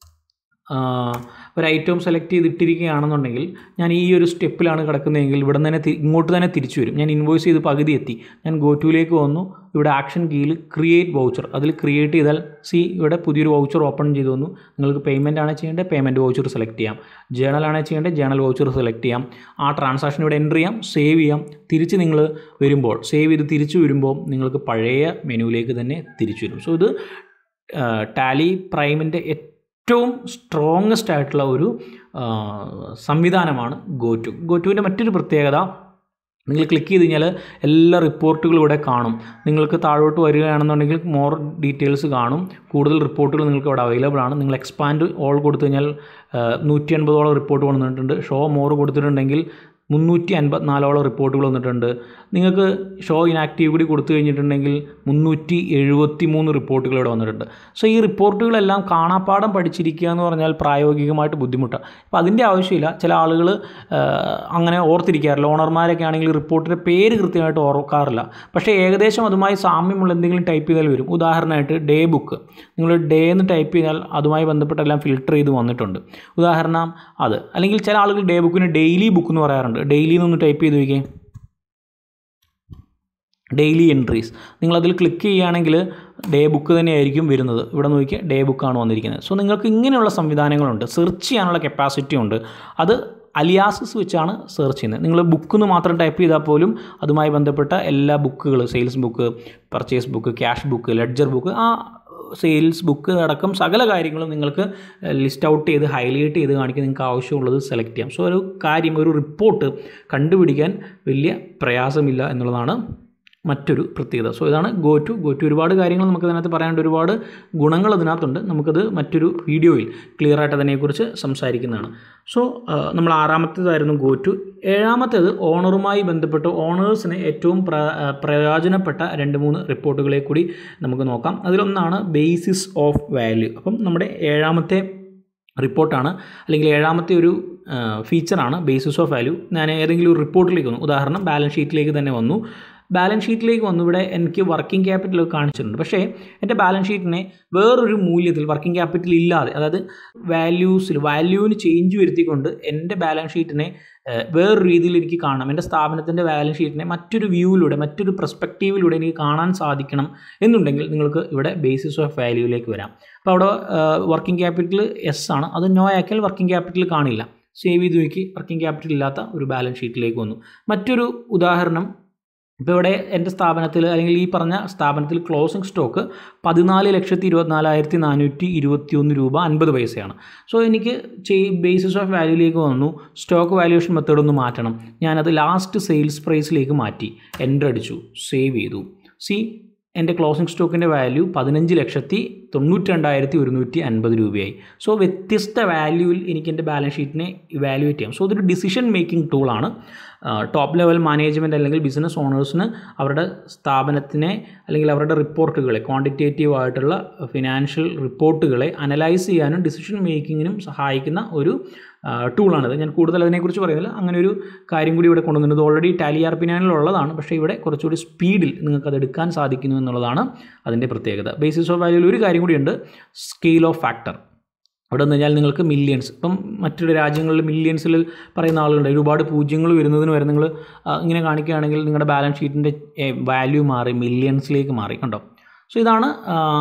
ഒരു ഐറ്റം സെലക്ട് ചെയ്തിട്ടിരിക്കുകയാണെന്നുണ്ടെങ്കിൽ ഞാൻ ഈ ഒരു സ്റ്റെപ്പിലാണ് കിടക്കുന്നതെങ്കിൽ ഇവിടെ തന്നെ ഇങ്ങോട്ട് തന്നെ തിരിച്ചു വരും ഞാൻ ഇൻവോയ്സ് ചെയ്ത് പകുതി എത്തി ഞാൻ ഗോ ടുവിലേക്ക് വന്നു ഇവിടെ ആക്ഷൻ കീയിൽ ക്രിയേറ്റ് വൗച്ചർ അതിൽ ക്രിയേറ്റ് ചെയ്താൽ സി ഇവിടെ പുതിയൊരു വൗച്ചർ ഓപ്പൺ ചെയ്തു വന്നു നിങ്ങൾക്ക് പേയ്മെൻ്റ് ആണ് ചെയ്യേണ്ടത് പേയ്മെൻറ്റ് വൗച്ചർ സെലക്ട് ചെയ്യാം ജേണൽ ആണ് ചെയ്യേണ്ടത് ജേണൽ വൗച്ചർ സെലക്ട് ചെയ്യാം ആ ട്രാൻസാക്ഷൻ ഇവിടെ എൻ്റർ ചെയ്യാം സേവ് ചെയ്യാം തിരിച്ച് നിങ്ങൾ വരുമ്പോൾ സേവ് ചെയ്ത് തിരിച്ചു വരുമ്പോൾ നിങ്ങൾക്ക് പഴയ മെനുവിലേക്ക് തന്നെ തിരിച്ചു വരും സോ ഇത് ടാലി പ്രൈമിൻ്റെ ഏറ്റവും സ്ട്രോങ്ങസ്റ്റ് ആയിട്ടുള്ള ഒരു ആ, സംവിധാനമാണ് ഗോറ്റു ഗോറ്റുവിൻ്റെ മറ്റൊരു പ്രത്യേകത നിങ്ങൾ ക്ലിക്ക് ചെയ്ത് കഴിഞ്ഞാൽ എല്ലാ റിപ്പോർട്ടുകളും ഇവിടെ കാണും നിങ്ങൾക്ക് താഴോട്ട് വരികയാണെന്നുണ്ടെങ്കിൽ മോർ ഡീറ്റെയിൽസ് കാണും കൂടുതൽ റിപ്പോർട്ടുകൾ നിങ്ങൾക്ക് ഇവിടെ അവൈലബിൾ ആണ് നിങ്ങൾ എക്സ്പാൻഡ് ഓൾ കൊടുത്തു കഴിഞ്ഞാൽ നൂറ്റി അൻപതോളം റിപ്പോർട്ട് വന്നിട്ടുണ്ട് ഷോ മോർ കൊടുത്തിട്ടുണ്ടെങ്കിൽ മുന്നൂറ്റി അൻപത്തിനാലോളം റിപ്പോർട്ടുകൾ വന്നിട്ടുണ്ട് നിങ്ങൾക്ക് ഷോ ഇനാക്റ്റീവ് കൂടി കൊടുത്തു കഴിഞ്ഞിട്ടുണ്ടെങ്കിൽ മുന്നൂറ്റി എഴുപത്തി മൂന്ന് റിപ്പോർട്ടുകൾ ഇവിടെ വന്നിട്ടുണ്ട് സോ ഈ റിപ്പോർട്ടുകളെല്ലാം കാണാപ്പാടം പഠിച്ചിരിക്കുക എന്ന് പറഞ്ഞാൽ പ്രായോഗികമായിട്ട് ബുദ്ധിമുട്ടാണ് അപ്പോൾ അതിൻ്റെ ആവശ്യമില്ല ചില ആളുകൾ അങ്ങനെ ഓർത്തിരിക്കാറില്ല ഓണർമാരൊക്കെ ആണെങ്കിൽ റിപ്പോർട്ടിൻ്റെ പേര് കൃത്യമായിട്ട് ഓർക്കാറില്ല പക്ഷേ ഏകദേശം അതുമായി സാമ്യമുള്ള എന്തെങ്കിലും ടൈപ്പ് ചെയ്താൽ വരും ഉദാഹരണമായിട്ട് ഡേ ബുക്ക് നിങ്ങൾ ഡേ എന്ന് ടൈപ്പ് ചെയ്താൽ അതുമായി ബന്ധപ്പെട്ടെല്ലാം ഫിൽട്ടർ ചെയ്ത് വന്നിട്ടുണ്ട് ഉദാഹരണം അത് അല്ലെങ്കിൽ ചില ആളുകൾ ഡേ ബുക്കിന് ഡെയിലി ബുക്ക് എന്ന് പറയാറുണ്ട് ഡെയിലി എന്നൊന്ന് ടൈപ്പ് ചെയ്ത് വയ്ക്കേ ഡെയിലി എൻട്രീസ് നിങ്ങളതിൽ ക്ലിക്ക് ചെയ്യുകയാണെങ്കിൽ ഡേ ബുക്ക് തന്നെയായിരിക്കും വരുന്നത് ഇവിടെ നോക്കിയാൽ ഡേ ബുക്കാണ് വന്നിരിക്കുന്നത് സോ നിങ്ങൾക്ക് ഇങ്ങനെയുള്ള സംവിധാനങ്ങളുണ്ട് സെർച്ച് ചെയ്യാനുള്ള കപ്പാസിറ്റി ഉണ്ട് അത് അലിയാസസ് വെച്ചാണ് സെർച്ച് ചെയ്യുന്നത് നിങ്ങൾ ബുക്ക് എന്ന് മാത്രം ടൈപ്പ് ചെയ്താൽ പോലും അതുമായി ബന്ധപ്പെട്ട എല്ലാ ബുക്കുകൾ sales book purchase book cash book ledger book ആ സെയിൽസ് ബുക്ക് അടക്കം സകല കാര്യങ്ങളും നിങ്ങൾക്ക് ലിസ്റ്റ് ഔട്ട് ചെയ്ത് ഹൈലൈറ്റ് ചെയ്ത് കാണിക്കാൻ നിങ്ങൾക്ക് ആവശ്യമുള്ളത് സെലക്ട് ചെയ്യാം സോ ഒരു കാര്യം ഒരു റിപ്പോർട്ട് കണ്ടുപിടിക്കാൻ വലിയ പ്രയാസമില്ല എന്നുള്ളതാണ് മറ്റൊരു പ്രത്യേകത സോ ഇതാണ് ഗോ ടു ഗോ ടു ഒരുപാട് കാര്യങ്ങൾ നമുക്ക് അതിനകത്ത് പറയാനുണ്ട് ഒരുപാട് ഗുണങ്ങൾ അതിനകത്തുണ്ട് നമുക്കത് മറ്റൊരു വീഡിയോയിൽ ക്ലിയർ ആയിട്ട് അതിനെക്കുറിച്ച് സംസാരിക്കുന്നതാണ് സോ നമ്മൾ ആറാമത്തേതായിരുന്നു ഗോ ടു ഏഴാമത്തേത് ഓണറുമായി ബന്ധപ്പെട്ട് ഓണേഴ്സിന് ഏറ്റവും പ്ര പ്രയോജനപ്പെട്ട രണ്ട് മൂന്ന് റിപ്പോർട്ടുകളെ കൂടി നമുക്ക് നോക്കാം അതിലൊന്നാണ് ബേസിസ് ഓഫ് വാല്യൂ അപ്പം നമ്മുടെ ഏഴാമത്തെ റിപ്പോർട്ടാണ് അല്ലെങ്കിൽ ഏഴാമത്തെ ഒരു ഫീച്ചറാണ് ബേസിസ് ഓഫ് വാല്യൂ ഞാൻ ഏതെങ്കിലും ഒരു റിപ്പോർട്ടിലേക്ക് വന്നു ഉദാഹരണം ബാലൻസ് ഷീറ്റിലേക്ക് തന്നെ വന്നു ബാലൻസ് ഷീറ്റിലേക്ക് വന്നു ഇവിടെ എനിക്ക് വർക്കിംഗ് ക്യാപിറ്റൽ കാണിച്ചിട്ടുണ്ട് പക്ഷേ എൻ്റെ ബാലൻസ് ഷീറ്റിനെ വേറൊരു മൂല്യത്തിൽ വർക്കിംഗ് ക്യാപിറ്റൽ ഇല്ലാതെ അതായത് വാല്യൂസിൽ വാല്യൂവിന് ചേഞ്ച് വരുത്തിക്കൊണ്ട് എൻ്റെ ബാലൻസ് ഷീറ്റിനെ ഏഹ്, വേറൊരു രീതിയിൽ എനിക്ക് കാണാം എൻ്റെ സ്ഥാപനത്തിൻ്റെ ബാലൻസ് ഷീറ്റിനെ മറ്റൊരു വ്യൂവിലൂടെ മറ്റൊരു പെർസ്പെക്റ്റീവിലൂടെ എനിക്ക് കാണാൻ സാധിക്കണം എന്നുണ്ടെങ്കിൽ നിങ്ങൾക്ക് ഇവിടെ ബേസിസ് ഓഫ് വാല്യൂവിലേക്ക് വരാം അപ്പോൾ അവിടെ വർക്കിംഗ് ക്യാപിറ്റൽ എസ് ആണ് അത് നോ ആക്കിയാൽ വർക്കിംഗ് ക്യാപിറ്റൽ കാണില്ല സേവ് ചെയ്ത് നോക്കി വർക്കിംഗ് ക്യാപിറ്റൽ ഇല്ലാത്ത ഒരു ബാലൻസ് ഷീറ്റിലേക്ക് വന്നു മറ്റൊരു ഉദാഹരണം ഇപ്പോൾ ഇവിടെ എൻ്റെ സ്ഥാപനത്തിൽ അല്ലെങ്കിൽ ഈ പറഞ്ഞ സ്ഥാപനത്തിൽ ക്ലോസിംഗ് സ്റ്റോക്ക് പതിനാല് ലക്ഷത്തി ഇരുപത്തിനാലായിരത്തി നാനൂറ്റി ഇരുപത്തി ഒന്ന് രൂപ അൻപത് പൈസയാണ് സോ എനിക്ക് ചെയ് ബേസിസ് ഓഫ് വാല്യൂയിലേക്ക് വന്നു സ്റ്റോക്ക് വാല്യൂഷൻ മെത്തേഡ് ഒന്ന് മാറ്റണം ഞാനത് ലാസ്റ്റ് സെയിൽസ് പ്രൈസിലേക്ക് മാറ്റി എൻ്റർ അടിച്ചു സേവ് ചെയ്തു സി എൻ്റെ ക്ലോസിംഗ് സ്റ്റോക്കിൻ്റെ വാല്യൂ പതിനഞ്ച് ലക്ഷത്തി തൊണ്ണൂറ്റി രണ്ടായിരത്തി ഒരുന്നൂറ്റി അൻപത് രൂപയായി സോ വ്യത്യസ്ത വാല്യൂവിൽ എനിക്ക് എൻ്റെ ബാലൻസ് ഷീറ്റിനെ ഇവാലുവേറ്റ് ചെയ്യാം സോ ഇതൊരു ഡിസിഷൻ മേക്കിംഗ് ടൂളാണ് ടോപ്പ് ലെവൽ മാനേജ്മെൻറ്റ് അല്ലെങ്കിൽ ബിസിനസ് ഓണേഴ്സിന് അവരുടെ സ്ഥാപനത്തിനെ അല്ലെങ്കിൽ അവരുടെ റിപ്പോർട്ടുകളെ ക്വാണ്ടിറ്റേറ്റീവ് ആയിട്ടുള്ള ഫിനാൻഷ്യൽ റിപ്പോർട്ടുകളെ അനലൈസ് ചെയ്യാനും ഡിസിഷൻ മേക്കിങ്ങിനും സഹായിക്കുന്ന ഒരു ടൂളാണിത് ഞാൻ കൂടുതൽ അതിനെക്കുറിച്ച് പറയുന്നില്ല അങ്ങനെ ഒരു കാര്യം കൂടി ഇവിടെ കൊണ്ടുവന്നിട്ടുണ്ട് ഓൾറെഡി ടാലി ആർ ഉള്ളതാണ് പക്ഷേ ഇവിടെ കുറച്ചുകൂടി സ്പീഡിൽ നിങ്ങൾക്ക് അത് എടുക്കാൻ സാധിക്കുന്നു എന്നുള്ളതാണ് അതിൻ്റെ പ്രത്യേകത ബേസിസ് ഓഫ് വാല്യൂവിൽ ഒരു കാര്യം കൂടിയുണ്ട് സ്കെയിൽ ഓഫ് ഫാക്ടർ അവിടെ നിന്ന് കഴിഞ്ഞാൽ നിങ്ങൾക്ക് മില്യൺസ് ഇപ്പം മറ്റൊരു രാജ്യങ്ങളിൽ മില്യൺസിൽ പറയുന്ന ആളുകളുണ്ട് ഒരുപാട് പൂജ്യങ്ങൾ വരുന്നതിന് വരെ നിങ്ങൾ ആ, ഇങ്ങനെ കാണിക്കുകയാണെങ്കിൽ നിങ്ങളുടെ ബാലൻസ് ഷീറ്റിൻ്റെ വാല്യൂ മാറി മില്യൺസിലേക്ക് മാറി കണ്ടോ സോ ഇതാണ്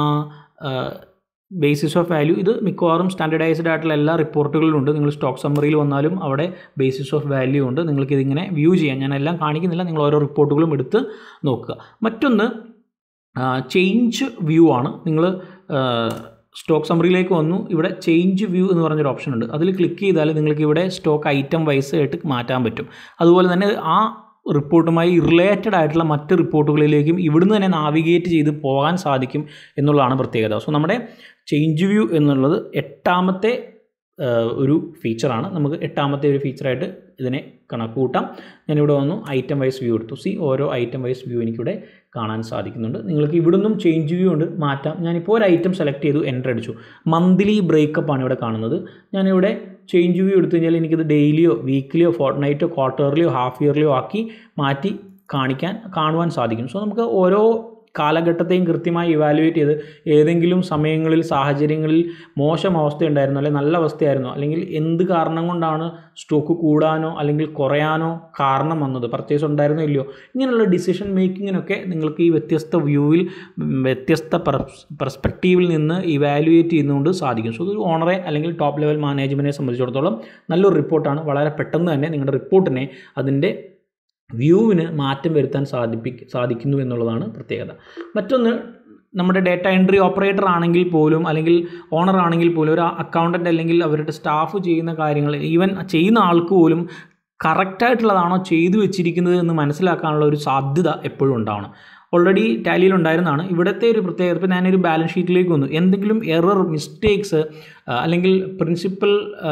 ബേസിസ് ഓഫ് വാല്യൂ ഇത് മിക്കവാറും സ്റ്റാൻഡർഡൈസ്ഡ് ആയിട്ടുള്ള എല്ലാ റിപ്പോർട്ടുകളിലും ഉണ്ട് നിങ്ങൾ സ്റ്റോക്ക് സമ്മറിയിൽ വന്നാലും അവിടെ ബേസിസ് ഓഫ് വാല്യൂ ഉണ്ട് നിങ്ങൾക്ക് ഇതിങ്ങനെ വ്യൂ ചെയ്യാം ഞാൻ എല്ലാം കാണിക്കുന്നില്ല നിങ്ങൾ ഓരോ റിപ്പോർട്ടുകളും എടുത്ത് നോക്കുക മറ്റൊന്ന് ചേഞ്ച് വ്യൂ ആണ് നിങ്ങൾ സ്റ്റോക്ക് സമ്മറിയിലേക്ക് വന്നു ഇവിടെ ചേഞ്ച് വ്യൂ എന്ന് പറഞ്ഞൊരു ഓപ്ഷൻ ഉണ്ട് അതിൽ ക്ലിക്ക് ചെയ്താൽ നിങ്ങൾക്ക് ഇവിടെ സ്റ്റോക്ക് ഐറ്റം വൈസ് ആയിട്ട് മാറ്റാൻ പറ്റും അതുപോലെ തന്നെ ആ റിപ്പോർട്ടുമായി റിലേറ്റഡ് ആയിട്ടുള്ള മറ്റ് റിപ്പോർട്ടുകളിലേക്കും ഇവിടുന്ന് തന്നെ നാവിഗേറ്റ് ചെയ്ത് പോകാൻ സാധിക്കും എന്നുള്ളതാണ് പ്രത്യേകത സോ നമ്മുടെ ചേഞ്ച് വ്യൂ എന്നുള്ളത് എട്ടാമത്തെ ആ, ഒരു ഫീച്ചറാണ് നമുക്ക് എട്ടാമത്തെ ഒരു ഫീച്ചറായിട്ട് ഇതിനെ കണക്കൂട്ടാം ഞാനിവിടെ വന്നു ഐറ്റം വൈസ് വ്യൂ എടുത്തു സി ഓരോ ഐറ്റം വൈസ് വ്യൂ എനിക്കിവിടെ കാണാൻ സാധിക്കുന്നുണ്ട് നിങ്ങൾക്ക് ഇവിടുന്നും ചേഞ്ച് വ്യൂ ഉണ്ട് മാറ്റാം ഞാനിപ്പോൾ ഒരു ഐറ്റം സെലക്ട് ചെയ്തു എൻ്റർ അടിച്ചു മന്ത്ലി ബ്രേക്കപ്പ് ആണ് ഇവിടെ കാണുന്നത് ഞാനിവിടെ ചേഞ്ച് വ്യൂ എടുത്തു കഴിഞ്ഞാൽ എനിക്കിത് ഡെയിലിയോ വീക്കിലിയോ ഫോർട്ട് നൈറ്റോ ക്വാർട്ടർലിയോ ഹാഫ് ഇയർലിയോ ആക്കി മാറ്റി കാണിക്കാൻ കാണുവാൻ സാധിക്കും സോ നമുക്ക് ഓരോ കാലഘട്ടത്തെയും കൃത്യമായി ഇവാലുവേറ്റ് ചെയ്ത് ഏതെങ്കിലും സമയങ്ങളിൽ സാഹചര്യങ്ങളിൽ മോശം അവസ്ഥയുണ്ടായിരുന്നു അല്ലെങ്കിൽ നല്ല അവസ്ഥയായിരുന്നു അല്ലെങ്കിൽ എന്ത് കാരണം കൊണ്ടാണ് സ്റ്റോക്ക് കൂടാനോ അല്ലെങ്കിൽ കുറയാനോ കാരണം വന്നത് പർച്ചേസ് ഉണ്ടായിരുന്നോ ഇല്ലയോ ഇങ്ങനെയുള്ള ഡിസിഷൻ മേക്കിങ്ങിനൊക്കെ നിങ്ങൾക്ക് ഈ വ്യത്യസ്ത വ്യൂവിൽ ഉം, വ്യത്യസ്ത പെർസ്പെക്റ്റീവിൽ നിന്ന് ഇവാലുവേറ്റ് ചെയ്യുന്നതുകൊണ്ട് സാധിക്കും സോ ഇതൊരു ഓണറെ അല്ലെങ്കിൽ ടോപ്പ് ലെവൽ മാനേജ്മെൻറ്റിനെ സംബന്ധിച്ചിടത്തോളം നല്ലൊരു റിപ്പോർട്ടാണ് വളരെ പെട്ടെന്ന് തന്നെ നിങ്ങളുടെ റിപ്പോർട്ടിനെ അതിൻ്റെ വ്യൂവിന് മാറ്റം വരുത്താൻ സാധിപ്പി സാധിക്കുന്നു എന്നുള്ളതാണ് പ്രത്യേകത മറ്റൊന്ന് നമ്മുടെ ഡേറ്റ എൻട്രി ഓപ്പറേറ്റർ ആണെങ്കിൽ പോലും അല്ലെങ്കിൽ ഓണർ ആണെങ്കിൽ പോലും ഒരു അക്കൗണ്ടൻ്റ് അല്ലെങ്കിൽ അവരുടെ സ്റ്റാഫ് ചെയ്യുന്ന കാര്യങ്ങൾ ഈവൻ ചെയ്യുന്ന ആൾക്ക് പോലും കറക്റ്റായിട്ടുള്ളതാണോ ചെയ്തു വെച്ചിരിക്കുന്നത് എന്ന് മനസ്സിലാക്കാനുള്ള ഒരു സാധ്യത എപ്പോഴും ഉണ്ടാവണം ഓൾറെഡി ടാലിയിൽ ഉണ്ടായിരുന്നതാണ് ഇവിടുത്തെ ഒരു പ്രത്യേകത ഇപ്പോൾ ഞാനൊരു ബാലൻസ് ഷീറ്റിലേക്ക് വന്നു എന്തെങ്കിലും എറർ മിസ്റ്റേക്സ് അല്ലെങ്കിൽ പ്രിൻസിപ്പൽ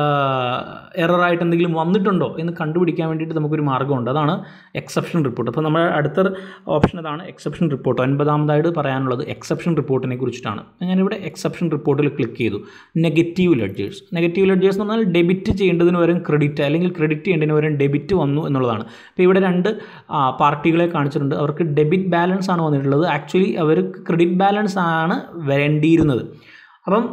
എററായിട്ട് എന്തെങ്കിലും വന്നിട്ടുണ്ടോ എന്ന് കണ്ടുപിടിക്കാൻ വേണ്ടിയിട്ട് നമുക്കൊരു മാർഗ്ഗമുണ്ട് അതാണ് എക്സെപ്ഷൻ റിപ്പോർട്ട് അപ്പോൾ നമ്മുടെ അടുത്ത ഓപ്ഷൻ അതാണ് എക്സെപ്ഷൻ റിപ്പോർട്ട് ഒൻപതാമതായിട്ട് പറയാനുള്ളത് എക്സെപ്ഷൻ റിപ്പോർട്ടിനെ കുറിച്ചിട്ടാണ് ഞാനിവിടെ എക്സെപ്ഷൻ റിപ്പോർട്ടിൽ ക്ലിക്ക് ചെയ്തു നെഗറ്റീവ് ലെഡ്ജേഴ്സ് നെഗറ്റീവ് ലെഡ്ജേഴ്സ് എന്ന് പറഞ്ഞാൽ ഡെബിറ്റ് ചെയ്യേണ്ടതിന് പകരം ക്രെഡിറ്റ് അല്ലെങ്കിൽ ക്രെഡിറ്റ് ചെയ്യേണ്ടതിന് പകരം ഡെബിറ്റ് വന്നു എന്നുള്ളതാണ് അപ്പോൾ ഇവിടെ രണ്ട് പാർട്ടികളെ കാണിച്ചിട്ടുണ്ട് അവർക്ക് ഡെബിറ്റ് ബാലൻസ് ആണ് വന്നിട്ടുള്ളത് ആക്ച്വലി അവർക്ക് ക്രെഡിറ്റ് ബാലൻസ് ആണ് വരേണ്ടിയിരുന്നത് അപ്പം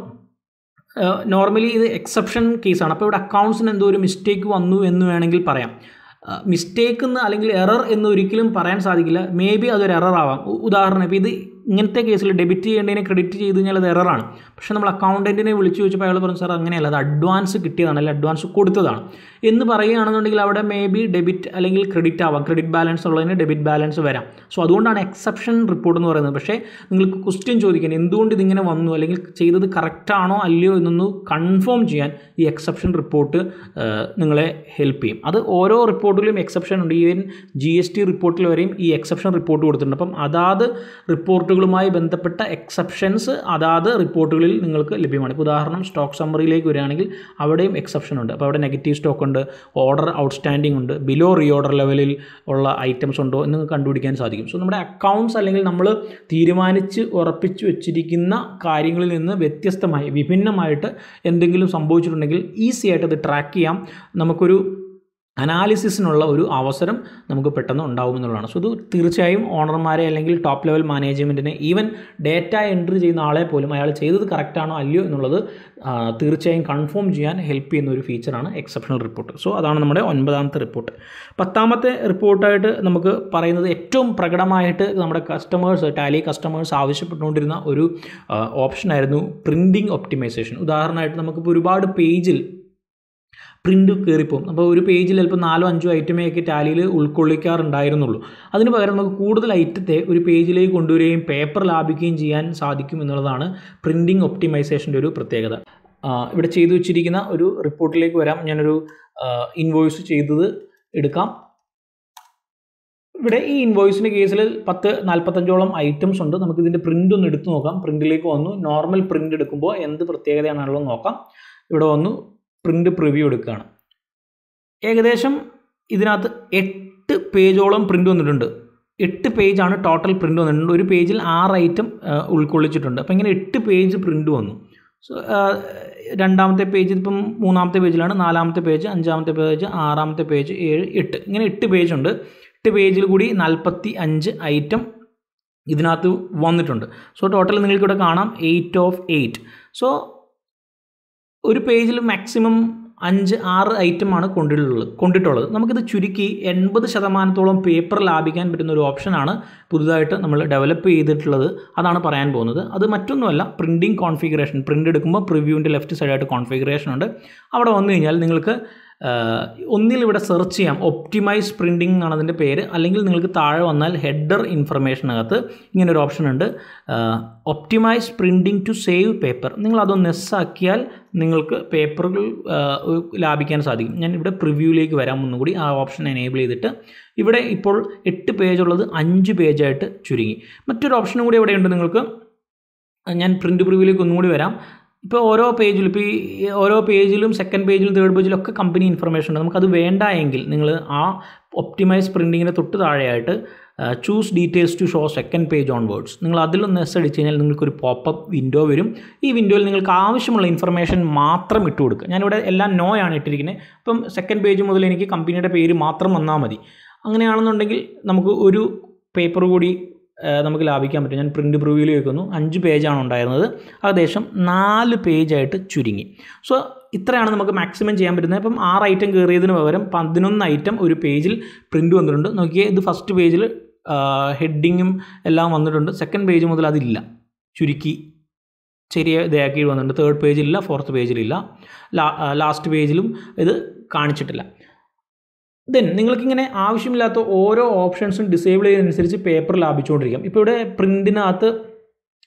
നോർമലി ഇത് എക്സെപ്ഷൻ കേസാണ് അപ്പോൾ ഇവിടെ അക്കൗണ്ട്സിന് എന്തോ ഒരു മിസ്റ്റേക്ക് വന്നു എന്ന് വേണമെങ്കിൽ പറയാം മിസ്റ്റേക്ക് എന്ന് അല്ലെങ്കിൽ എറർ എന്ന് ഒരിക്കലും പറയാൻ സാധിക്കില്ല മേ ബി അതൊരു എറർ ആവാം ഉദാഹരണം ഇപ്പോൾ ഇത് ഇങ്ങനത്തെ കേസിൽ ഡെബിറ്റ് ചെയ്യേണ്ടതിനെ ക്രെഡിറ്റ് ചെയ്ത് കഴിഞ്ഞാൽ അത് എററാണ് പക്ഷേ നമ്മൾ അക്കൗണ്ടൻറ്റിനെ വിളിച്ചു ചോദിച്ചപ്പോൾ അയാൾ പറഞ്ഞു സാർ അങ്ങനെയല്ല അത് അഡ്വാൻസ് കിട്ടിയതാണ് അല്ലെങ്കിൽ അഡ്വാൻസ് കൊടുത്തതാണ് എന്ന് പറയുകയാണെന്നുണ്ടെങ്കിൽ അവിടെ മേ ബി ഡെബിറ്റ് അല്ലെങ്കിൽ ക്രെഡിറ്റ് ആവാം ക്രെഡിറ്റ് ബാലൻസ് ഉള്ളതിന് ഡെബിറ്റ് ബാലൻസ് വരാം സോ അതുകൊണ്ടാണ് എക്സെപ്ഷൻ റിപ്പോർട്ട് എന്ന് പറയുന്നത് പക്ഷേ നിങ്ങൾക്ക് ക്വസ്റ്റ്യൻ ചോദിക്കാൻ എന്തുകൊണ്ട് ഇതിങ്ങനെ വന്നു അല്ലെങ്കിൽ ചെയ്തത് കറക്റ്റാണോ അല്ലയോ എന്നൊന്ന് കൺഫേം ചെയ്യാൻ ഈ എക്സെപ്ഷൻ റിപ്പോർട്ട് നിങ്ങളെ ഹെൽപ്പ് ചെയ്യും അത് ഓരോ റിപ്പോർട്ടിലും എക്സെപ്ഷൻ ഉണ്ട് ഈവൻ ജി എസ് ടി റിപ്പോർട്ടിൽ വരെയും ഈ എക്സെപ്ഷൻ റിപ്പോർട്ട് കൊടുത്തിട്ടുണ്ട് അപ്പം അതാത് റിപ്പോർട്ടുകളുമായി ബന്ധപ്പെട്ട എക്സെപ്ഷൻസ് അതാത് റിപ്പോർട്ടുകളിൽ നിങ്ങൾക്ക് ലഭ്യമാണ് ഇപ്പോൾ ഉദാഹരണം സ്റ്റോക്ക് സമ്മറിയിലേക്ക് വരികയാണെങ്കിൽ അവിടെയും എക്സെപ്ഷൻ ഉണ്ട് അപ്പോൾ അവിടെ നെഗറ്റീവ് സ്റ്റോക്ക് ഉണ്ട് ഓർഡർ ഔട്ട്സ്റ്റാൻഡിംഗ് ഉണ്ട് ബിലോ റീ ഓർഡർ ലെവലിൽ ഉള്ള ഐറ്റംസ് ഉണ്ടോ എന്ന് കണ്ടുപിടിക്കാൻ സാധിക്കും സോ നമ്മുടെ അക്കൗണ്ട്സ് അല്ലെങ്കിൽ നമ്മൾ തീരുമാനിച്ച് ഉറപ്പിച്ച് വെച്ചിരിക്കുന്ന കാര്യങ്ങളിൽ നിന്ന് വ്യത്യസ്തമായി വിഭിന്നമായിട്ട് എന്തെങ്കിലും സംഭവിച്ചിട്ടുണ്ടെങ്കിൽ ഈസി ആയിട്ട് അത് ട്രാക്ക് ചെയ്യാം നമുക്കൊരു അനാലിസിസിനുള്ള ഒരു അവസരം നമുക്ക് പെട്ടെന്ന് ഉണ്ടാകുമെന്നുള്ളതാണ് സോ ഇത് തീർച്ചയായും ഓണർമാരെ അല്ലെങ്കിൽ ടോപ്പ് ലെവൽ മാനേജ്മെൻറ്റിനെ ഈവൻ ഡേറ്റ എൻട്രി ചെയ്യുന്ന ആളെ പോലും അയാൾ ചെയ്തത് കറക്റ്റാണോ അല്ലയോ എന്നുള്ളത് തീർച്ചയായും കൺഫേം ചെയ്യാൻ ഹെൽപ്പ് ചെയ്യുന്ന ഒരു ഫീച്ചറാണ് എക്സെപ്ഷണൽ റിപ്പോർട്ട് സോ അതാണ് നമ്മുടെ ഒൻപതാമത്തെ റിപ്പോർട്ട് പത്താമത്തെ റിപ്പോർട്ടായിട്ട് നമുക്ക് പറയുന്നത് ഏറ്റവും പ്രകടമായിട്ട് നമ്മുടെ കസ്റ്റമേഴ്സ് ടാലി കസ്റ്റമേഴ്സ് ആവശ്യപ്പെട്ടുകൊണ്ടിരുന്ന ഒരു ഓപ്ഷനായിരുന്നു പ്രിൻറ്റിംഗ് ഒപ്റ്റിമൈസേഷൻ ഉദാഹരണമായിട്ട് നമുക്കിപ്പോൾ ഒരുപാട് പേജിൽ പ്രിൻ്റ് കയറിപ്പോകും അപ്പോൾ ഒരു പേജിൽ ചിലപ്പോൾ നാലോ അഞ്ചോ ഐറ്റമേ ഒക്കെ ടാലിയിൽ ഉൾക്കൊള്ളിക്കാറുണ്ടായിരുന്നുള്ളൂ അതിന് പകരം നമുക്ക് കൂടുതൽ ഐറ്റത്തെ ഒരു പേജിലേക്ക് കൊണ്ടുവരികയും പേപ്പർ ലാഭിക്കുകയും ചെയ്യാൻ സാധിക്കും എന്നുള്ളതാണ് പ്രിൻറ്റിംഗ് ഒപ്റ്റിമൈസേഷൻ്റെ ഒരു പ്രത്യേകത ഇവിടെ ചെയ്തു വെച്ചിരിക്കുന്ന ഒരു റിപ്പോർട്ടിലേക്ക് വരാം ഞാനൊരു ഇൻവോയ്സ് ചെയ്തത് എടുക്കാം ഇവിടെ ഈ ഇൻവോയ്സിൻ്റെ കേസിൽ പത്ത് നാൽപ്പത്തഞ്ചോളം ഐറ്റംസ് ഉണ്ട് നമുക്ക് ഇതിൻ്റെ പ്രിൻ്റ് ഒന്ന് എടുത്തു നോക്കാം പ്രിൻറ്റിലേക്ക് വന്നു നോർമൽ പ്രിൻ്റ് എടുക്കുമ്പോൾ എന്ത് പ്രത്യേകതയാണുള്ളത് നോക്കാം ഇവിടെ വന്നു പ്രിൻ്റ് പ്രിവ്യൂ എടുക്കുകയാണ് ഏകദേശം ഇതിനകത്ത് എട്ട് പേജോളം പ്രിൻ്റ് വന്നിട്ടുണ്ട് എട്ട് പേജാണ് ടോട്ടൽ പ്രിൻ്റ് വന്നിട്ടുണ്ട് ഒരു പേജിൽ ആറ് ഐറ്റം ഉൾക്കൊള്ളിച്ചിട്ടുണ്ട് അപ്പോൾ ഇങ്ങനെ എട്ട് പേജ് പ്രിൻ്റ് വന്നു സോ രണ്ടാമത്തെ പേജ് ഇപ്പം മൂന്നാമത്തെ പേജിലാണ് നാലാമത്തെ പേജ് അഞ്ചാമത്തെ പേജ് ആറാമത്തെ പേജ് ഏഴ് എട്ട് ഇങ്ങനെ എട്ട് പേജുണ്ട് എട്ട് പേജിൽ കൂടി നാൽപ്പത്തി അഞ്ച് ഐറ്റം ഇതിനകത്ത് വന്നിട്ടുണ്ട് സോ ടോട്ടൽ നിങ്ങൾക്കിവിടെ കാണാം എയ്റ്റ് ഓഫ് എയ്റ്റ് സോ ഒരു പേജിൽ മാക്സിമം അഞ്ച് ആറ് ഐറ്റമാണ് കൊണ്ടിട്ടുള്ളത് കൊണ്ടിട്ടുള്ളത് നമുക്കിത് ചുരുക്കി എൺപത് ശതമാനത്തോളം പേപ്പർ ലാഭിക്കാൻ പറ്റുന്ന ഒരു ഓപ്ഷനാണ് പുതുതായിട്ട് നമ്മൾ ഡെവലപ്പ് ചെയ്തിട്ടുള്ളത് അതാണ് പറയാൻ പോകുന്നത് അത് മറ്റൊന്നുമല്ല പ്രിൻറ്റിംഗ് കോൺഫിഗറേഷൻ പ്രിൻ്റ് എടുക്കുമ്പോൾ പ്രിവ്യൂവിൻ്റെ ലെഫ്റ്റ് സൈഡായിട്ട് കോൺഫിഗറേഷൻ ഉണ്ട് അവിടെ വന്നു കഴിഞ്ഞാൽ നിങ്ങൾക്ക് ഒന്നിൽ ഇവിടെ സെർച്ച് ചെയ്യാം ഒപ്റ്റിമൈസ് പ്രിൻറ്റിംഗ് എന്നാണ് അതിൻ്റെ പേര് അല്ലെങ്കിൽ നിങ്ങൾക്ക് താഴെ വന്നാൽ ഹെഡർ ഇൻഫർമേഷനകത്ത് ഇങ്ങനെ ഒരു ഓപ്ഷൻ ഉണ്ട് optimise printing to save paper നിങ്ങൾ അതൊന്ന് നെസ്സാക്കിയാൽ നിങ്ങൾക്ക് പേപ്പറുകൾ ലാഭിക്കാൻ സാധിക്കും ഞാൻ ഇവിടെ പ്രിവ്യൂയിലേക്ക് വരാം ഒന്നും കൂടി ആ ഓപ്ഷൻ എനേബിൾ ചെയ്തിട്ട് ഇവിടെ ഇപ്പോൾ എട്ട് പേജുള്ളത് അഞ്ച് പേജായിട്ട് ചുരുങ്ങി മറ്റൊരു ഓപ്ഷനും കൂടി ഇവിടെ ഉണ്ട് നിങ്ങൾക്ക് ഞാൻ പ്രിൻ്റ് പ്രിവ്യൂയിലേക്ക് ഒന്നും കൂടി വരാം ഇപ്പോൾ ഓരോ പേജിലും ഇപ്പോൾ ഈ ഓരോ പേജിലും സെക്കൻഡ് പേജിലും തേർഡ് പേജിലും ഒക്കെ കമ്പനി ഇൻഫർമേഷൻ ഉണ്ട് നമുക്കത് വേണ്ട എങ്കിൽ നിങ്ങൾ ആ ഒപ്റ്റിമൈസ് പ്രിൻറ്റിങ്ങിന് തൊട്ട് താഴെയായിട്ട് choose details to show second page onwards നിങ്ങൾ അതിലൊന്ന് എസ് അടിച്ച് കഴിഞ്ഞാൽ നിങ്ങൾക്കൊരു പോപ്പപ്പ് വിൻഡോ വരും ഈ വിൻഡോയിൽ നിങ്ങൾക്ക് ആവശ്യമുള്ള ഇൻഫർമേഷൻ മാത്രം ഇട്ട് കൊടുക്കുക ഞാനിവിടെ എല്ലാം നോ ആണ് ഇട്ടിരിക്കുന്നത് അപ്പം സെക്കൻഡ് പേജ് മുതൽ എനിക്ക് കമ്പനിയുടെ പേര് മാത്രം വന്നാൽ മതി അങ്ങനെയാണെന്നുണ്ടെങ്കിൽ നമുക്ക് ഒരു പേപ്പർ കൂടി നമുക്ക് ലാഭിക്കാൻ പറ്റും ഞാൻ പ്രിൻ്റ് പ്രിവ്യൂവിൽ വെക്കുന്നു അഞ്ച് പേജാണ് ഉണ്ടായിരുന്നത് ഏകദേശം നാല് പേജായിട്ട് ചുരുങ്ങി സോ ഇത്രയാണ് നമുക്ക് മാക്സിമം ചെയ്യാൻ പറ്റുന്നത് അപ്പം ആറ് ഐറ്റം കയറിയതിന് പകരം പതിനൊന്ന് ഐറ്റം ഒരു പേജിൽ പ്രിൻ്റ് വന്നിട്ടുണ്ട് നോക്കിയാൽ ഇത് ഫസ്റ്റ് പേജിൽ ഹെഡിങ്ങും എല്ലാം വന്നിട്ടുണ്ട് സെക്കൻഡ് പേജ് മുതൽ അതില്ല ചുരുക്കി ചെറിയ ഇതാക്കി വന്നിട്ടുണ്ട് തേർഡ് പേജിലില്ല ഫോർത്ത് പേജിലില്ല ലാസ്റ്റ് പേജിലും ഇത് കാണിച്ചിട്ടില്ല ദെൻ നിങ്ങൾക്കിങ്ങനെ ആവശ്യമില്ലാത്ത ഓരോ ഓപ്ഷൻസും ഡിസേബിൾ ചെയ്യുന്നതനുസരിച്ച് പേപ്പർ ലാഭിച്ചുകൊണ്ടിരിക്കാം ഇപ്പോൾ ഇവിടെ പ്രിൻറ്റിനകത്ത്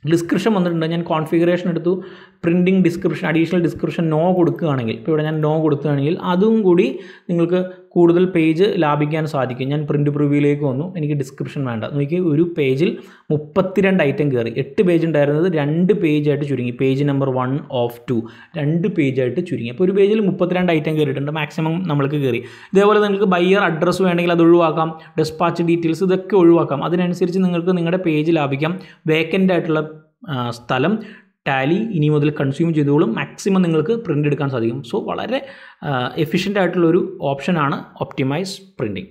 ഡിസ്ക്രിപ്ഷൻ വന്നിട്ടുണ്ട് ഞാൻ കോൺഫിഗറേഷൻ എടുത്തു printing description additional description no കൊടുക്കുകയാണെങ്കിൽ ഇപ്പോൾ ഇവിടെ ഞാൻ നോ കൊടുക്കുകയാണെങ്കിൽ അതും കൂടി നിങ്ങൾക്ക് കൂടുതൽ പേജ് ലാഭിക്കാൻ സാധിക്കും ഞാൻ പ്രിൻറ്റ് പ്രിവ്യൂയിലേക്ക് വന്നു എനിക്ക് ഡിസ്ക്രിപ്ഷൻ വേണ്ട നോക്കി ഒരു പേജിൽ മുപ്പത്തിരണ്ട് ഐറ്റം കയറി എട്ട് പേജ് ഉണ്ടായിരുന്നത് രണ്ട് പേജായിട്ട് ചുരുങ്ങി page number one of two രണ്ട് പേജായിട്ട് ചുരുങ്ങി അപ്പോൾ ഒരു പേജിൽ മുപ്പത്തിരണ്ട് ഐറ്റം കയറിയിട്ടുണ്ട് മാക്സിമം നമ്മൾക്ക് കയറി ഇതേപോലെ നിങ്ങൾക്ക് ബയ്യർ അഡ്രസ്സ് വേണമെങ്കിൽ അത് ഒഴിവാക്കാം ഡെസ്പാച്ച് ഡീറ്റെയിൽസ് ഇതൊക്കെ ഒഴിവാക്കാം അതിനനുസരിച്ച് നിങ്ങൾക്ക് നിങ്ങളുടെ പേജ് ലാഭിക്കാം വേക്കൻ്റ് ആയിട്ടുള്ള ആ, സ്ഥലം ടാലി ഇനി മുതൽ കൺസ്യൂം ചെയ്തോളും മാക്സിമം നിങ്ങൾക്ക് പ്രിൻ്റ് എടുക്കാൻ സാധിക്കും സോ വളരെ എഫിഷ്യൻ്റ് ആയിട്ടുള്ളൊരു ഓപ്ഷനാണ് ഒപ്റ്റിമൈസ് പ്രിൻറ്റിങ്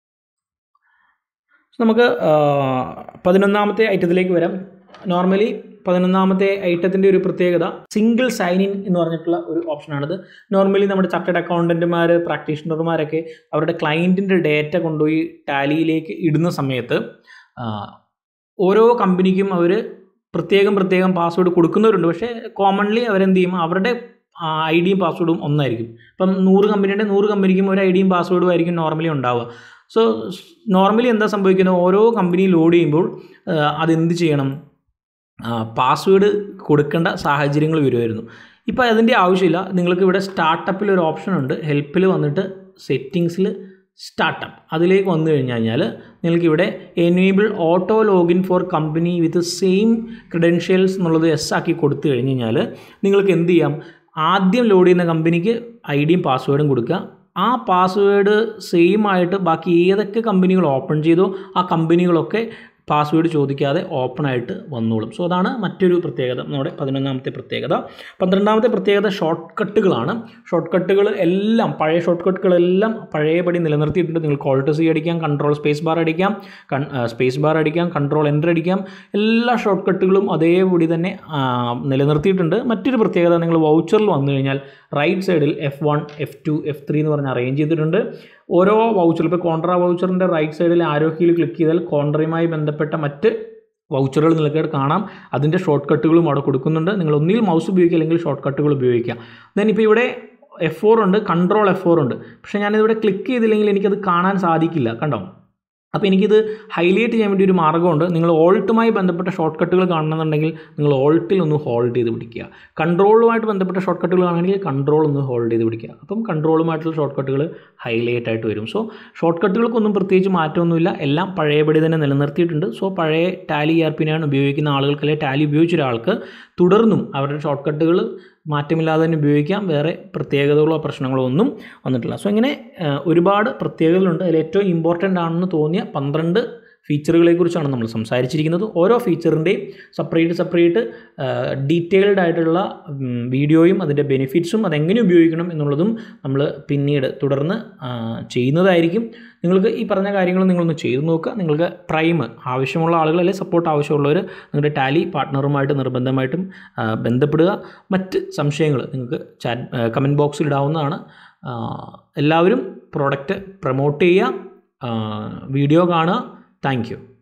നമുക്ക് ആ, പതിനൊന്നാമത്തെ ഐറ്റത്തിലേക്ക് വരാം നോർമലി പതിനൊന്നാമത്തെ ഐറ്റത്തിൻ്റെ ഒരു പ്രത്യേകത സിംഗിൾ സൈൻ ഇൻ എന്ന് പറഞ്ഞിട്ടുള്ള ഒരു ഓപ്ഷനാണിത് നോർമലി നമ്മുടെ ചാർട്ടേഡ് അക്കൗണ്ടൻറ്റുമാർ പ്രാക്ടീഷണർമാരൊക്കെ അവരുടെ ക്ലയൻറ്റിൻ്റെ ഡേറ്റ കൊണ്ടുപോയി ടാലിയിലേക്ക് ഇടുന്ന സമയത്ത് ആ, ഓരോ കമ്പനിക്കും അവർ പ്രത്യേകം പ്രത്യേകം പാസ്വേഡ് കൊടുക്കുന്നവരുണ്ട് പക്ഷേ കോമൺലി അവരെന്ത് ചെയ്യും അവരുടെ ഐ ഡിയും പാസ്വേഡും ഒന്നായിരിക്കും ഇപ്പം നൂറ് കമ്പനിയുടെ നൂറ് കമ്പനിക്കും ഒരു ഐ ഡിയും പാസ്വേഡും ആയിരിക്കും നോർമലി ഉണ്ടാവുക സോ നോർമലി എന്താ സംഭവിക്കുന്നത് ഓരോ കമ്പനി ലോഡ് ചെയ്യുമ്പോൾ ആ, അതെന്ത് ചെയ്യണം പാസ്വേഡ് കൊടുക്കേണ്ട സാഹചര്യങ്ങൾ വരുമായിരുന്നു ഇപ്പോൾ അതിൻ്റെ ആവശ്യമില്ല നിങ്ങൾക്ക് ഇവിടെ സ്റ്റാർട്ടപ്പിൽ ഒരു ഓപ്ഷൻ ഉണ്ട് ഹെൽപ്പിൽ വന്നിട്ട് സെറ്റിങ്സിൽ സ്റ്റാർട്ടപ്പ് അതിലേക്ക് വന്നു കഴിഞ്ഞ് കഴിഞ്ഞാൽ നിങ്ങൾക്ക് ഇവിടെ enable auto login for company with same credentials എന്നുള്ളത് എസ് ആക്കി കൊടുത്തു കഴിഞ്ഞ് കഴിഞ്ഞാൽ നിങ്ങൾക്ക് എന്ത് ചെയ്യാം ആദ്യം ലോഡ് ചെയ്യുന്ന കമ്പനിക്ക് ഐ ഡിയും പാസ്വേഡും കൊടുക്കുക ആ പാസ്വേഡ് സെയിം ആയിട്ട് ബാക്കി ഏതൊക്കെ കമ്പനികൾ ഓപ്പൺ ചെയ്തോ ആ കമ്പനികളൊക്കെ പാസ്വേഡ് ചോദിക്കാതെ ഓപ്പൺ ആയിട്ട് വന്നോളും സോ അതാണ് മറ്റൊരു പ്രത്യേകത നമ്മുടെ പതിനൊന്നാമത്തെ പ്രത്യേകത പന്ത്രണ്ടാമത്തെ പ്രത്യേകത ഷോർട്ട് കട്ടുകളാണ് ഷോർട്ട് കട്ടുകൾ എല്ലാം പഴയ ഷോർട്ട് കട്ടുകളെല്ലാം പഴയപടി നിലനിർത്തിയിട്ടുണ്ട് നിങ്ങൾക്ക് ഓൾട്ട് സി അടിക്കാം കൺട്രോൾ സ്പേസ് ബാർ അടിക്കാം സ്പേസ് ബാർ അടിക്കാം കൺട്രോൾ എൻ്റർ അടിക്കാം എല്ലാ ഷോർട്ട് കട്ടുകളും അതേപടി തന്നെ ആ, നിലനിർത്തിയിട്ടുണ്ട് മറ്റൊരു പ്രത്യേകത നിങ്ങൾ വൗച്ചറിൽ വന്നു കഴിഞ്ഞാൽ റൈറ്റ് സൈഡിൽ F one F two F three എന്ന് പറഞ്ഞ് അറേഞ്ച് ചെയ്തിട്ടുണ്ട് ഓരോ വൗച്ചർ ഇപ്പോൾ കോൺട്രാ വൗച്ചറിൻ്റെ റൈറ്റ് സൈഡിൽ ആരോഗ്യയിൽ ക്ലിക്ക് ചെയ്താൽ കോൺട്രയുമായി ബന്ധപ്പെട്ട മറ്റ് വൗച്ചറുകൾ നിങ്ങൾക്ക് കാണാം അതിൻ്റെ ഷോർട്ട് കട്ടുകളും അവിടെ കൊടുക്കുന്നുണ്ട് നിങ്ങൾ ഒന്നിൽ മൗസ് ഉപയോഗിക്കുക അല്ലെങ്കിൽ ഷോർട്ട് കട്ടുകൾ ഉപയോഗിക്കുക ദെൻ ഇപ്പോൾ ഇവിടെ എഫ് ഫോർ ഉണ്ട് കൺട്രോൾ എഫ് ഫോർ ഉണ്ട് പക്ഷേ ഞാനിതിവിടെ ക്ലിക്ക് ചെയ്തില്ലെങ്കിൽ എനിക്കത് കാണാൻ സാധിക്കില്ല കണ്ടോ അപ്പോൾ എനിക്കിത് ഹൈലൈറ്റ് ചെയ്യാൻ വേണ്ടി ഒരു മാർഗ്ഗമുണ്ട് നിങ്ങൾ ഓൾട്ടുമായി ബന്ധപ്പെട്ട ഷോർട്ട് കട്ടുകൾ കാണണമെന്നുണ്ടെങ്കിൽ നിങ്ങൾ ഓൾട്ടിൽ ഒന്ന് ഹോൾഡ് ചെയ്ത് പിടിക്കുക കൺട്രോളുമായിട്ട് ബന്ധപ്പെട്ട ഷോർട്ട് കട്ടുകൾ ആണെങ്കിൽ കൺട്രോൾ ഒന്ന് ഹോൾഡ് ചെയ്ത് പിടിക്കുക അപ്പം കൺട്രോളുമായിട്ടുള്ള ഷോർട്ട് കട്ടുകൾ ഹൈലൈറ്റ് ആയിട്ട് വരും സോ ഷോർട്ട് കട്ടുകൾക്കൊന്നും പ്രത്യേകിച്ച് മാറ്റമൊന്നുമില്ല എല്ലാം പഴയപടി തന്നെ നിലനിർത്തിയിട്ടുണ്ട് സോ പഴയ ടാലി ആർ പിനാണ് ഉപയോഗിക്കുന്ന ആളുകൾക്ക് അല്ലെങ്കിൽ ടാലി ഉപയോഗിച്ച ഒരാൾക്ക് തുടർന്നും അവരുടെ ഷോർട്ട് കട്ടുകൾ മാറ്റമില്ലാതെ തന്നെ ഉപയോഗിക്കാം വേറെ പ്രത്യേകതകളോ പ്രശ്നങ്ങളോ ഒന്നും വന്നിട്ടില്ല സോ ഇങ്ങനെ ആ, ഒരുപാട് പ്രത്യേകതകളുണ്ട് അതിൽ ഏറ്റവും ഇമ്പോർട്ടൻ്റ് ആണെന്ന് തോന്നിയ പന്ത്രണ്ട് ഫീച്ചറുകളെ കുറിച്ചാണ് നമ്മൾ സംസാരിച്ചിരിക്കുന്നത് ഓരോ ഫീച്ചറിൻ്റെയും സെപ്പറേറ്റ് സെപ്പറേറ്റ് ഡീറ്റെയിൽഡ് ആയിട്ടുള്ള ഉം, വീഡിയോയും അതിൻ്റെ ബെനിഫിറ്റ്സും അതെങ്ങനെ ഉപയോഗിക്കണം എന്നുള്ളതും നമ്മൾ പിന്നീട് തുടർന്ന് ആ, ചെയ്യുന്നതായിരിക്കും നിങ്ങൾക്ക് ഈ പറഞ്ഞ കാര്യങ്ങൾ നിങ്ങളൊന്ന് ചെയ്തു നോക്കുക നിങ്ങൾക്ക് പ്രൈം ആവശ്യമുള്ള ആളുകൾ അല്ലെങ്കിൽ സപ്പോർട്ട് ആവശ്യമുള്ളവർ നിങ്ങളുടെ ടാലി പാർട്ട്ണറുമായിട്ട് നിർബന്ധമായിട്ടും ആ, ബന്ധപ്പെടുക മറ്റ് സംശയങ്ങൾ നിങ്ങൾക്ക് ചാറ്റ് കമൻറ്റ് ബോക്സിൽ ഇടാവുന്നതാണ് ആ, എല്ലാവരും പ്രോഡക്റ്റ് പ്രൊമോട്ട് ചെയ്യുക ആ, വീഡിയോ കാണുക താങ്ക് യു